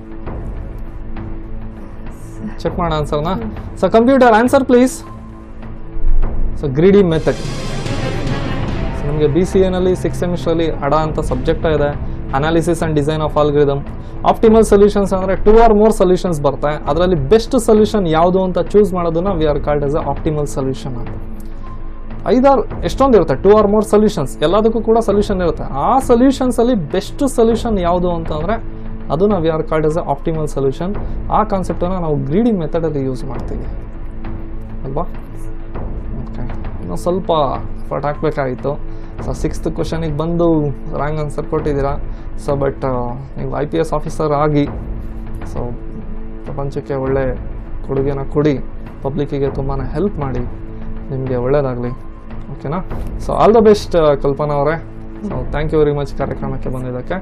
ಚೆಕ್ ಮಾಡೋಣ ಆನ್ಸರ್ನ so computer answer please so greedy method so ನಮಗೆ ಬಿ ಸಿ ಎನಲ್ಲಿ ಸಿಕ್ಸ್ ಸೆಮಿಸ್ಟ್ರಲ್ಲಿ ಅಡ ಅಂತ ಸಬ್ಜೆಕ್ಟ್ ಇದೆ analysis and design of algorithm optimal solutions ಅಂದರೆ ಟೂ ಆರ್ ಮೋರ್ ಸೊಲ್ಯೂಷನ್ಸ್ ಬರ್ತಾರೆ ಅದರಲ್ಲಿ ಬೆಸ್ಟ್ ಸೊಲ್ಯೂಷನ್ ಯಾವುದು ಅಂತ ಚೂಸ್ ಮಾಡೋದನ್ನ we are called as a optimal solution ಅಂತ ಐದಾರು ಎಷ್ಟೊಂದು ಇರುತ್ತೆ ಟೂ ಆರ್ ಮೋರ್ ಸೊಲ್ಯೂಷನ್ಸ್ ಎಲ್ಲದಕ್ಕೂ ಕೂಡ ಸೊಲ್ಯೂಷನ್ ಇರುತ್ತೆ ಆ ಸೊಲ್ಯೂಷನ್ಸ್ ಅಲ್ಲಿ ಬೆಸ್ಟ್ ಸೊಲ್ಯೂಷನ್ ಯಾವುದು ಅಂತಂದ್ರೆ ಅದು ನಾವು ಯಾರು ಕಾಲ್ಡ್ ಎಸ್ ಆಪ್ಟಿಮಲ್ ಸೊಲ್ಯೂಷನ್ ಆ ಕಾನ್ಸೆಪ್ಟನ್ನು ನಾವು ಗ್ರೀಡಿಂಗ್ ಮೆಥಡಲ್ಲಿ ಯೂಸ್ ಮಾಡ್ತೀವಿ ಅಲ್ವಾ ಓಕೆ ಇನ್ನೂ ಸ್ವಲ್ಪ ಎಫರ್ಟ್ ಹಾಕಬೇಕಾಗಿತ್ತು ಸೊ ಸಿಕ್ಸ್ತ್ ಕ್ವಶನಿಗೆ ಬಂದು ರಾಂಗ್ ಆನ್ಸರ್ ಕೊಟ್ಟಿದ್ದೀರಾ ಸೊ ಬಟ್ ನೀವು ಐ ಪಿ ಎಸ್ ಆಫೀಸರ್ ಆಗಿ ಸೊ ಪ್ರಪಂಚಕ್ಕೆ ಒಳ್ಳೆ ಕೊಡುಗೆನ ಕೊಡಿ ಪಬ್ಲಿಕ್ಕಿಗೆ ತುಂಬಾ ಹೆಲ್ಪ್ ಮಾಡಿ ನಿಮಗೆ ಒಳ್ಳೆಯದಾಗಲಿ ಓಕೆನಾ so all the best Kalpana ಅವರೇ so thank you very much ಕಾರ್ಯಕ್ರಮಕ್ಕೆ ಬಂದಿದ್ದಕ್ಕೆ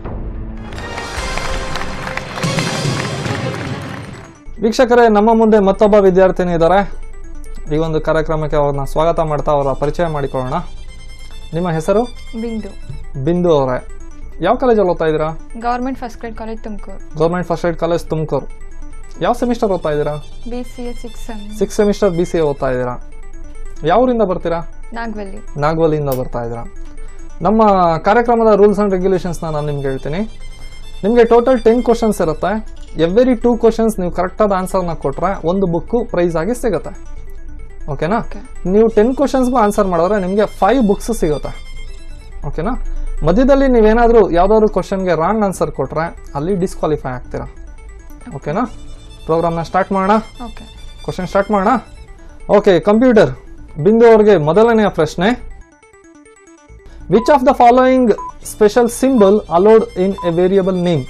ವೀಕ್ಷಕರೇ ನಮ್ಮ ಮುಂದೆ ಮತ್ತೊಬ್ಬ ವಿದ್ಯಾರ್ಥಿನಿ ಇದ್ದಾರೆ ಈ ಒಂದು ಕಾರ್ಯಕ್ರಮಕ್ಕೆ ಅವ್ರನ್ನ ಸ್ವಾಗತ ಮಾಡ್ತಾ ಅವರ ಪರಿಚಯ ಮಾಡಿಕೊಳ್ಳೋಣ ನಿಮ್ಮ ಹೆಸರು
ಬಿಂದು
ಬಿಂದು ಅವರೇ ಯಾವ ಕಾಲೇಜಲ್ಲಿ ಓದ್ತಾ ಇದ್ದೀರಾ
government first grade college Tumakuru
government first aid college Tumakuru ಯಾವ ಸೆಮಿಸ್ಟರ್ ಓದ್ತಾ ಇದ್ದೀರಾ
B C A six
six semester B C A ಓದ್ತಾ ಇದ್ದೀರಾ ಯಾವ ಊರಿಂದ ಬರ್ತೀರಾ
ನಾಗವಲ್ಲಿ
ನಾಗವಲ್ಲಿಯಿಂದ ಬರ್ತಾ ಇದ್ದೀರಾ ನಮ್ಮ ಕಾರ್ಯಕ್ರಮದ ರೂಲ್ಸ್ ಆ್ಯಂಡ್ ರೆಗ್ಯುಲೇಷನ್ಸ್ನ ನಾನು ನಿಮ್ಗೆ ಹೇಳ್ತೀನಿ ನಿಮಗೆ ಟೋಟಲ್ ಟೆನ್ ಕ್ವಶನ್ಸ್ ಇರುತ್ತೆ ಎವ್ರಿ ಟೂ ಕ್ವಶನ್ಸ್ ನೀವು ಕರೆಕ್ಟಾದ ಆನ್ಸರ್ನ ಕೊಟ್ಟರೆ ಒಂದು ಬುಕ್ಕು ಪ್ರೈಸ್ ಆಗಿ ಸಿಗುತ್ತೆ ಓಕೆನಾ
Okay.
ನೀವು ಟೆನ್ ಕ್ವಶನ್ಸ್ಗೂ ಆನ್ಸರ್ ಮಾಡಿದ್ರೆ ನಿಮಗೆ ಫೈವ್ ಬುಕ್ಸ್ ಸಿಗುತ್ತೆ ಓಕೆನಾ ಮಧ್ಯದಲ್ಲಿ ನೀವೇನಾದರೂ ಯಾವುದಾದ್ರು ಕ್ವಶನ್ಗೆ ರಾಂಗ್ ಆನ್ಸರ್ ಕೊಟ್ಟರೆ ಅಲ್ಲಿ ಡಿಸ್ಕ್ವಾಲಿಫೈ ಆಗ್ತೀರಾ ಓಕೆನಾ ಪ್ರೋಗ್ರಾಮ್ನ ಸ್ಟಾರ್ಟ್ ಮಾಡೋಣ
ಓಕೆ
ಕ್ವಶನ್ ಸ್ಟಾರ್ಟ್ ಮಾಡೋಣ ಓಕೆ ಕಂಪ್ಯೂಟರ್ ಬಿಂದು ಅವ್ರಿಗೆ ಮೊದಲನೆಯ ಪ್ರಶ್ನೆ which of the following special symbol allowed in a variable name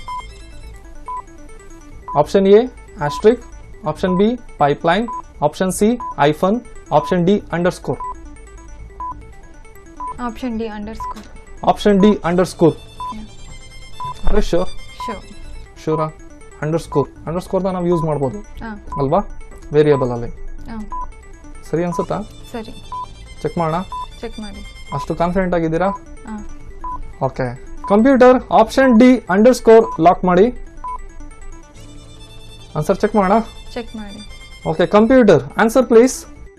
option A asterisk option B pipeline option C hyphen option D underscore
option D underscore
option D underscore are sure
sure
ಶೂರಾ ಅಂಡರ್ ಸ್ಕೋರ್ ಅಂಡರ್ ಸ್ಕೋರ್ನ ನಾವು ಯೂಸ್ ಮಾಡ್ಬೋದು
ಹಾಂ
ಅಲ್ವಾ ವೇರಿಯಬಲ್ ಅಲ್ಲಿ
ಹಾಂ
ಸರಿ ಅನ್ಸುತ್ತಾ
ಸರಿ
ಚೆಕ್ ಮಾಡೋಣ
ಚೆಕ್ ಮಾಡಿ
ಅಷ್ಟು ಕಾನ್ಫಿಡೆಂಟ್ ಆಗಿದ್ದೀರಾ
ಹಾಂ
okay computer option D underscore lock ಮಾಡಿ ಆನ್ಸರ್ ಚೆಕ್ ಮಾಡೋಣ
ಚೆಕ್ ಮಾಡಿ
okay computer answer please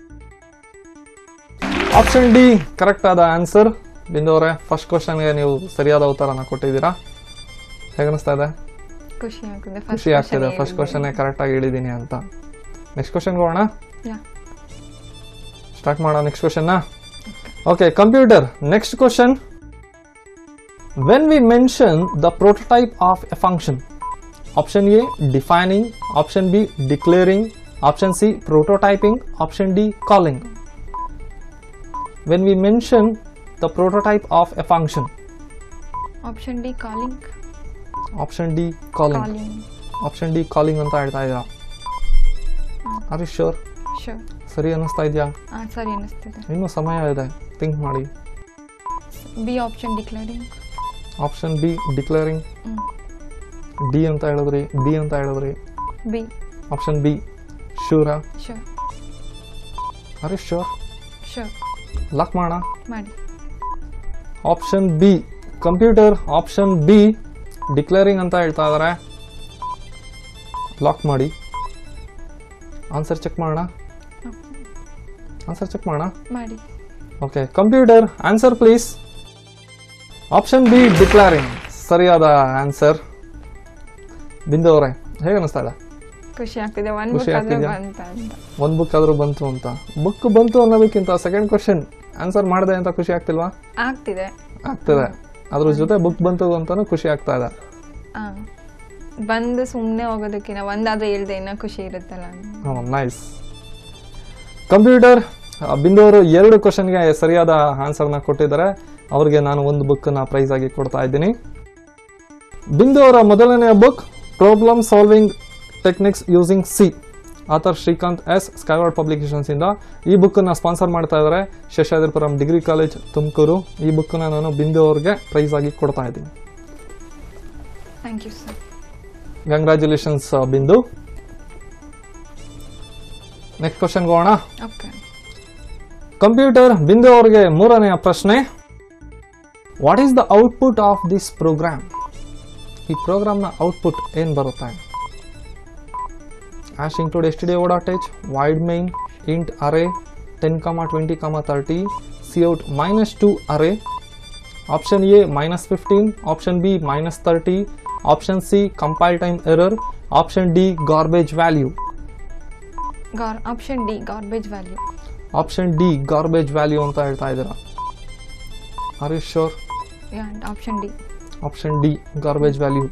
option D correct ಆದ ಆನ್ಸರ್ ಬಿಂದು ಅವರೇ ಫಸ್ಟ್ ಕ್ವಶನ್ಗೆ ನೀವು ಸರಿಯಾದ ಉತ್ತರನ ಕೊಟ್ಟಿದ್ದೀರಾ ಹೇಗನ್ನಿಸ್ತಾ ಇದೆ
ಖುಷಿ ಆಗ್ತಿದೆ
ಖುಷಿ ಆಗ್ತಿದೆ ಫಸ್ಟ್ ಕ್ವಶನ್ ಕರೆಕ್ಟಾಗಿ ಹೇಳಿದ್ದೀನಿ ಅಂತ ನೆಕ್ಸ್ಟ್ ಕ್ವಶನ್ಗೆ ಹೋಗೋಣ
ಯಾ
ಸ್ಟಾರ್ಟ್ ಮಾಡೋಣ ನೆಕ್ಸ್ಟ್ ಕ್ವಶನ್ನ okay computer next question when we mention the prototype of a function option A defining option B declaring option C prototyping option D calling when we mention the prototype of a function
option D calling
option D calling
calling
option D calling ಅಂತ ಹೇಳ್ತಾ ಇದ್ದೀರಾ ಆರ್ ಯು ಶೋರ್
ಶೋ
ಸರಿ ಅನ್ನಿಸ್ತಾ ಇದೆಯಾ
ಹಾಂ ಸರಿ ಅನ್ನಿಸ್ತಿದೆ
ಇನ್ನೂ ಸಮಯ ಇದೆ ಥಿಂಕ್ ಮಾಡಿ
B option declaring
option B declaring
ಹ್ಞೂ
ಡಿ ಅಂತ ಹೇಳಿದ್ರಿ ಬಿ ಅಂತ ಹೇಳಿದ್ರಿ
ಬಿ
ಆಪ್ಷನ್ ಬಿ ಶೂರಾ
sure
are sure
sure
lock ಮಾಡೋಣ
ಮಾಡಿ
option B computer option B declaring ಅಂತ ಹೇಳ್ತಾ ಇದ್ದಾರೆ ಲಾಕ್ ಮಾಡಿ ಆನ್ಸರ್ ಚೆಕ್ ಮಾಡೋಣ ಆನ್ಸರ್ ಚೆಕ್ ಮಾಡೋಣ
ಮಾಡಿ
okay computer answer please option B declaring ಸರಿಯಾದ ಆನ್ಸರ್ ಬಿಂದು ಅವರೇ ಹೇಗೆ ಅನ್ನಿಸ್ತಾ ಇದೆ
ಖುಷಿ ಆಗ್ತಿದೆ ಒಂದು
ಖುಷಿ
ಬುಕ್ ಆದ್ರೆ
ಆಗ್ತಿದ್ಯಾ?
ಬಂತ ಅಂತ
ಒಂದು ಬುಕ್ ಆದರೂ ಬಂತು ಅಂತ ಬುಕ್ ಬಂತು ಅನ್ನೋದಕ್ಕಿಂತ ಸೆಕೆಂಡ್ ಕ್ವಶನ್ ಆನ್ಸರ್ ಮಾಡಿದೆ ಅಂತ ಖುಷಿ ಆಗ್ತಿಲ್ವಾ
ಆಗ್ತಿದೆ
ಆಗ್ತದೆ ಅದ್ರ ಜೊತೆ ಬುಕ್ ಬಂತು ಅಂತಾನು ಖುಷಿ ಆಗ್ತಾ ಇದೆ
ಹಾಂ ಬಂದು ಸುಮ್ಮನೆ ಹೋಗೋದಕ್ಕಿಂತ ಒಂದಾದ್ರೆ ಹೇಳ್ದೆ ಇನ್ನೂ ಖುಷಿ ಇರುತ್ತಲ್ಲ ಅಂತ.
ನೈಸ್ ಕಂಪ್ಯೂಟರ್ ಬಿಂದು ಅವರು ಎರಡು ಕ್ವಶನ್ಗೆ ಸರಿಯಾದ ಆನ್ಸರ್ನ ಕೊಟ್ಟಿದ್ದಾರೆ ಅವ್ರಿಗೆ ನಾನು ಒಂದು ಬುಕ್ಕನ್ನ ಪ್ರೈಸ್ ಆಗಿ ಕೊಡ್ತಾ ಇದ್ದೀನಿ ಬಿಂದು ಅವರ ಮೊದಲನೆಯ book problem solving techniques using C author Srikanth S Skyward publications ಇಂದ ಈ ಬುಕ್ಕನ್ನು ಸ್ಪಾನ್ಸರ್ ಮಾಡ್ತಾ ಇದ್ದಾರೆ ಶೇಷಾದ್ರಿಪುರಂ ಡಿಗ್ರಿ ಕಾಲೇಜ್ ತುಮಕೂರು ಈ ಬುಕ್ಕನ್ನ ನಾನು ಬಿಂದು ಅವ್ರಿಗೆ ಪ್ರೈಸ್ ಆಗಿ ಕೊಡ್ತಾ ಇದ್ದೀನಿ
thank you sir
congratulations Bindu next question ಹೋಗೋಣ
ಓಕೆ
ಕಂಪ್ಯೂಟರ್ ಬಿಂದು ಅವರಿಗೆ ಮೂರನೆಯ ಪ್ರಶ್ನೆ what is the output of this program ಈ ಪ್ರೋಗ್ರಾಮ್ನ ಔಟ್ಪುಟ್ ಏನು ಬರುತ್ತೆ hash include S T D dot H void main int are ten comma twenty comma thirty C out minus two are option A minus fifteen option B minus thirty option C compile time error option D garbage value
ಗಾರ್ option D garbage value
option D garbage value ಅಂತ ಹೇಳ್ತಾ ಇದ್ದೀರಾ are you sure
yeah option D
option D garbage value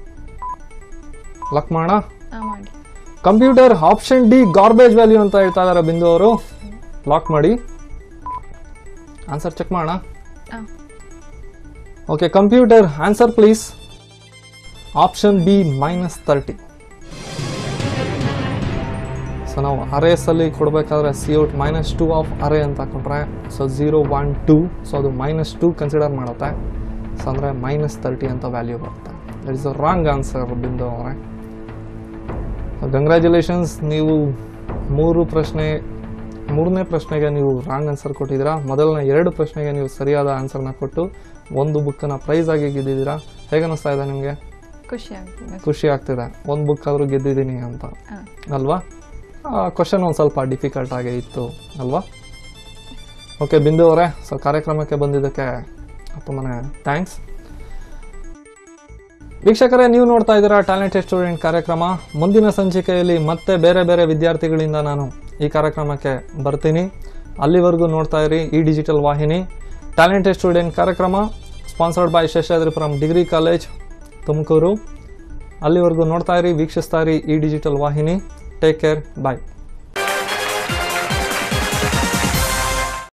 lock ಮಾಡೋಣ
ಹಾಂ ಮಾಡಿ
computer option D garbage value ಅಂತ ಹೇಳ್ತಾ ಇದ್ದಾರೆ ಬಿಂದು ಅವರು ಲಾಕ್ ಮಾಡಿ ಆನ್ಸರ್ ಚೆಕ್ ಮಾಡೋಣ
ಹಾಂ
okay computer answer please option B minus thirty so ನಾವು ಅರೇಸಲ್ಲಿ ಕೊಡಬೇಕಾದ್ರೆ C out minus two of array ಅಂತ ಕೊಟ್ರೆ so zero one two so ಅದು ಮೈನಸ್ ಟೂ ಕನ್ಸಿಡರ್ ಮಾಡುತ್ತೆ ಸೊ ಅಂದರೆ ಮೈನಸ್ ತರ್ಟಿ ಅಂತ ವ್ಯಾಲ್ಯೂ ಬರುತ್ತೆ that is a wrong answer Bindu ಅವರೇ ಸೊ ಕಂಗ್ರ್ಯಾಚುಲೇಷನ್ಸ್ ನೀವು ಮೂರು ಪ್ರಶ್ನೆ ಮೂರನೇ ಪ್ರಶ್ನೆಗೆ ನೀವು ರಾಂಗ್ ಆನ್ಸರ್ ಕೊಟ್ಟಿದ್ದೀರಾ ಮೊದಲನೇ ಎರಡು ಪ್ರಶ್ನೆಗೆ ನೀವು ಸರಿಯಾದ ಆನ್ಸರ್ನ ಕೊಟ್ಟು ಒಂದು ಬುಕ್ಕನ್ನು ಪ್ರೈಸ್ ಆಗಿ ಗೆದ್ದಿದ್ದೀರಾ ಹೇಗೆ ಅನ್ನಿಸ್ತಾ ಇದೆ ನಿಮಗೆ
ಖುಷಿ ಆಗ್ತದೆ
ಖುಷಿ ಆಗ್ತಿದೆ ಒಂದು ಬುಕ್ ಆದರೂ ಗೆದ್ದಿದ್ದೀನಿ ಅಂತ
ಹಾಂ
ಅಲ್ವಾ ಕ್ವಶನ್ ಒಂದು ಸ್ವಲ್ಪ ಡಿಫಿಕಲ್ಟ್ ಆಗೇ ಇತ್ತು ಅಲ್ವಾ ಓಕೆ ಬಿಂದು ಅವರೇ ಸೊ ಕಾರ್ಯಕ್ರಮಕ್ಕೆ ಬಂದಿದ್ದಕ್ಕೆ ತುಂಬಾ ಥ್ಯಾಂಕ್ಸ್ ವೀಕ್ಷಕರೇ ನೀವು ನೋಡ್ತಾ ಇದ್ದೀರಾ ಟ್ಯಾಲೆಂಟೆಡ್ ಸ್ಟೂಡೆಂಟ್ ಕಾರ್ಯಕ್ರಮ ಮುಂದಿನ ಸಂಚಿಕೆಯಲ್ಲಿ ಮತ್ತೆ ಬೇರೆ ಬೇರೆ ವಿದ್ಯಾರ್ಥಿಗಳಿಂದ ನಾನು ಈ ಕಾರ್ಯಕ್ರಮಕ್ಕೆ ಬರ್ತೀನಿ ಅಲ್ಲಿವರೆಗೂ ನೋಡ್ತಾ ಇರಿ ಈ ಡಿಜಿಟಲ್ ವಾಹಿನಿ ಟ್ಯಾಲೆಂಟೆಡ್ ಸ್ಟೂಡೆಂಟ್ ಕಾರ್ಯಕ್ರಮ sponsored by Seshadripuram degree college Tumakuru ಅಲ್ಲಿವರೆಗೂ ನೋಡ್ತಾ ಇರಿ ವೀಕ್ಷಿಸ್ತಾ ಇರಿ ಈ ಡಿಜಿಟಲ್ ವಾಹಿನಿ ಟೇಕ್ ಕೇರ್ ಬಾಯ್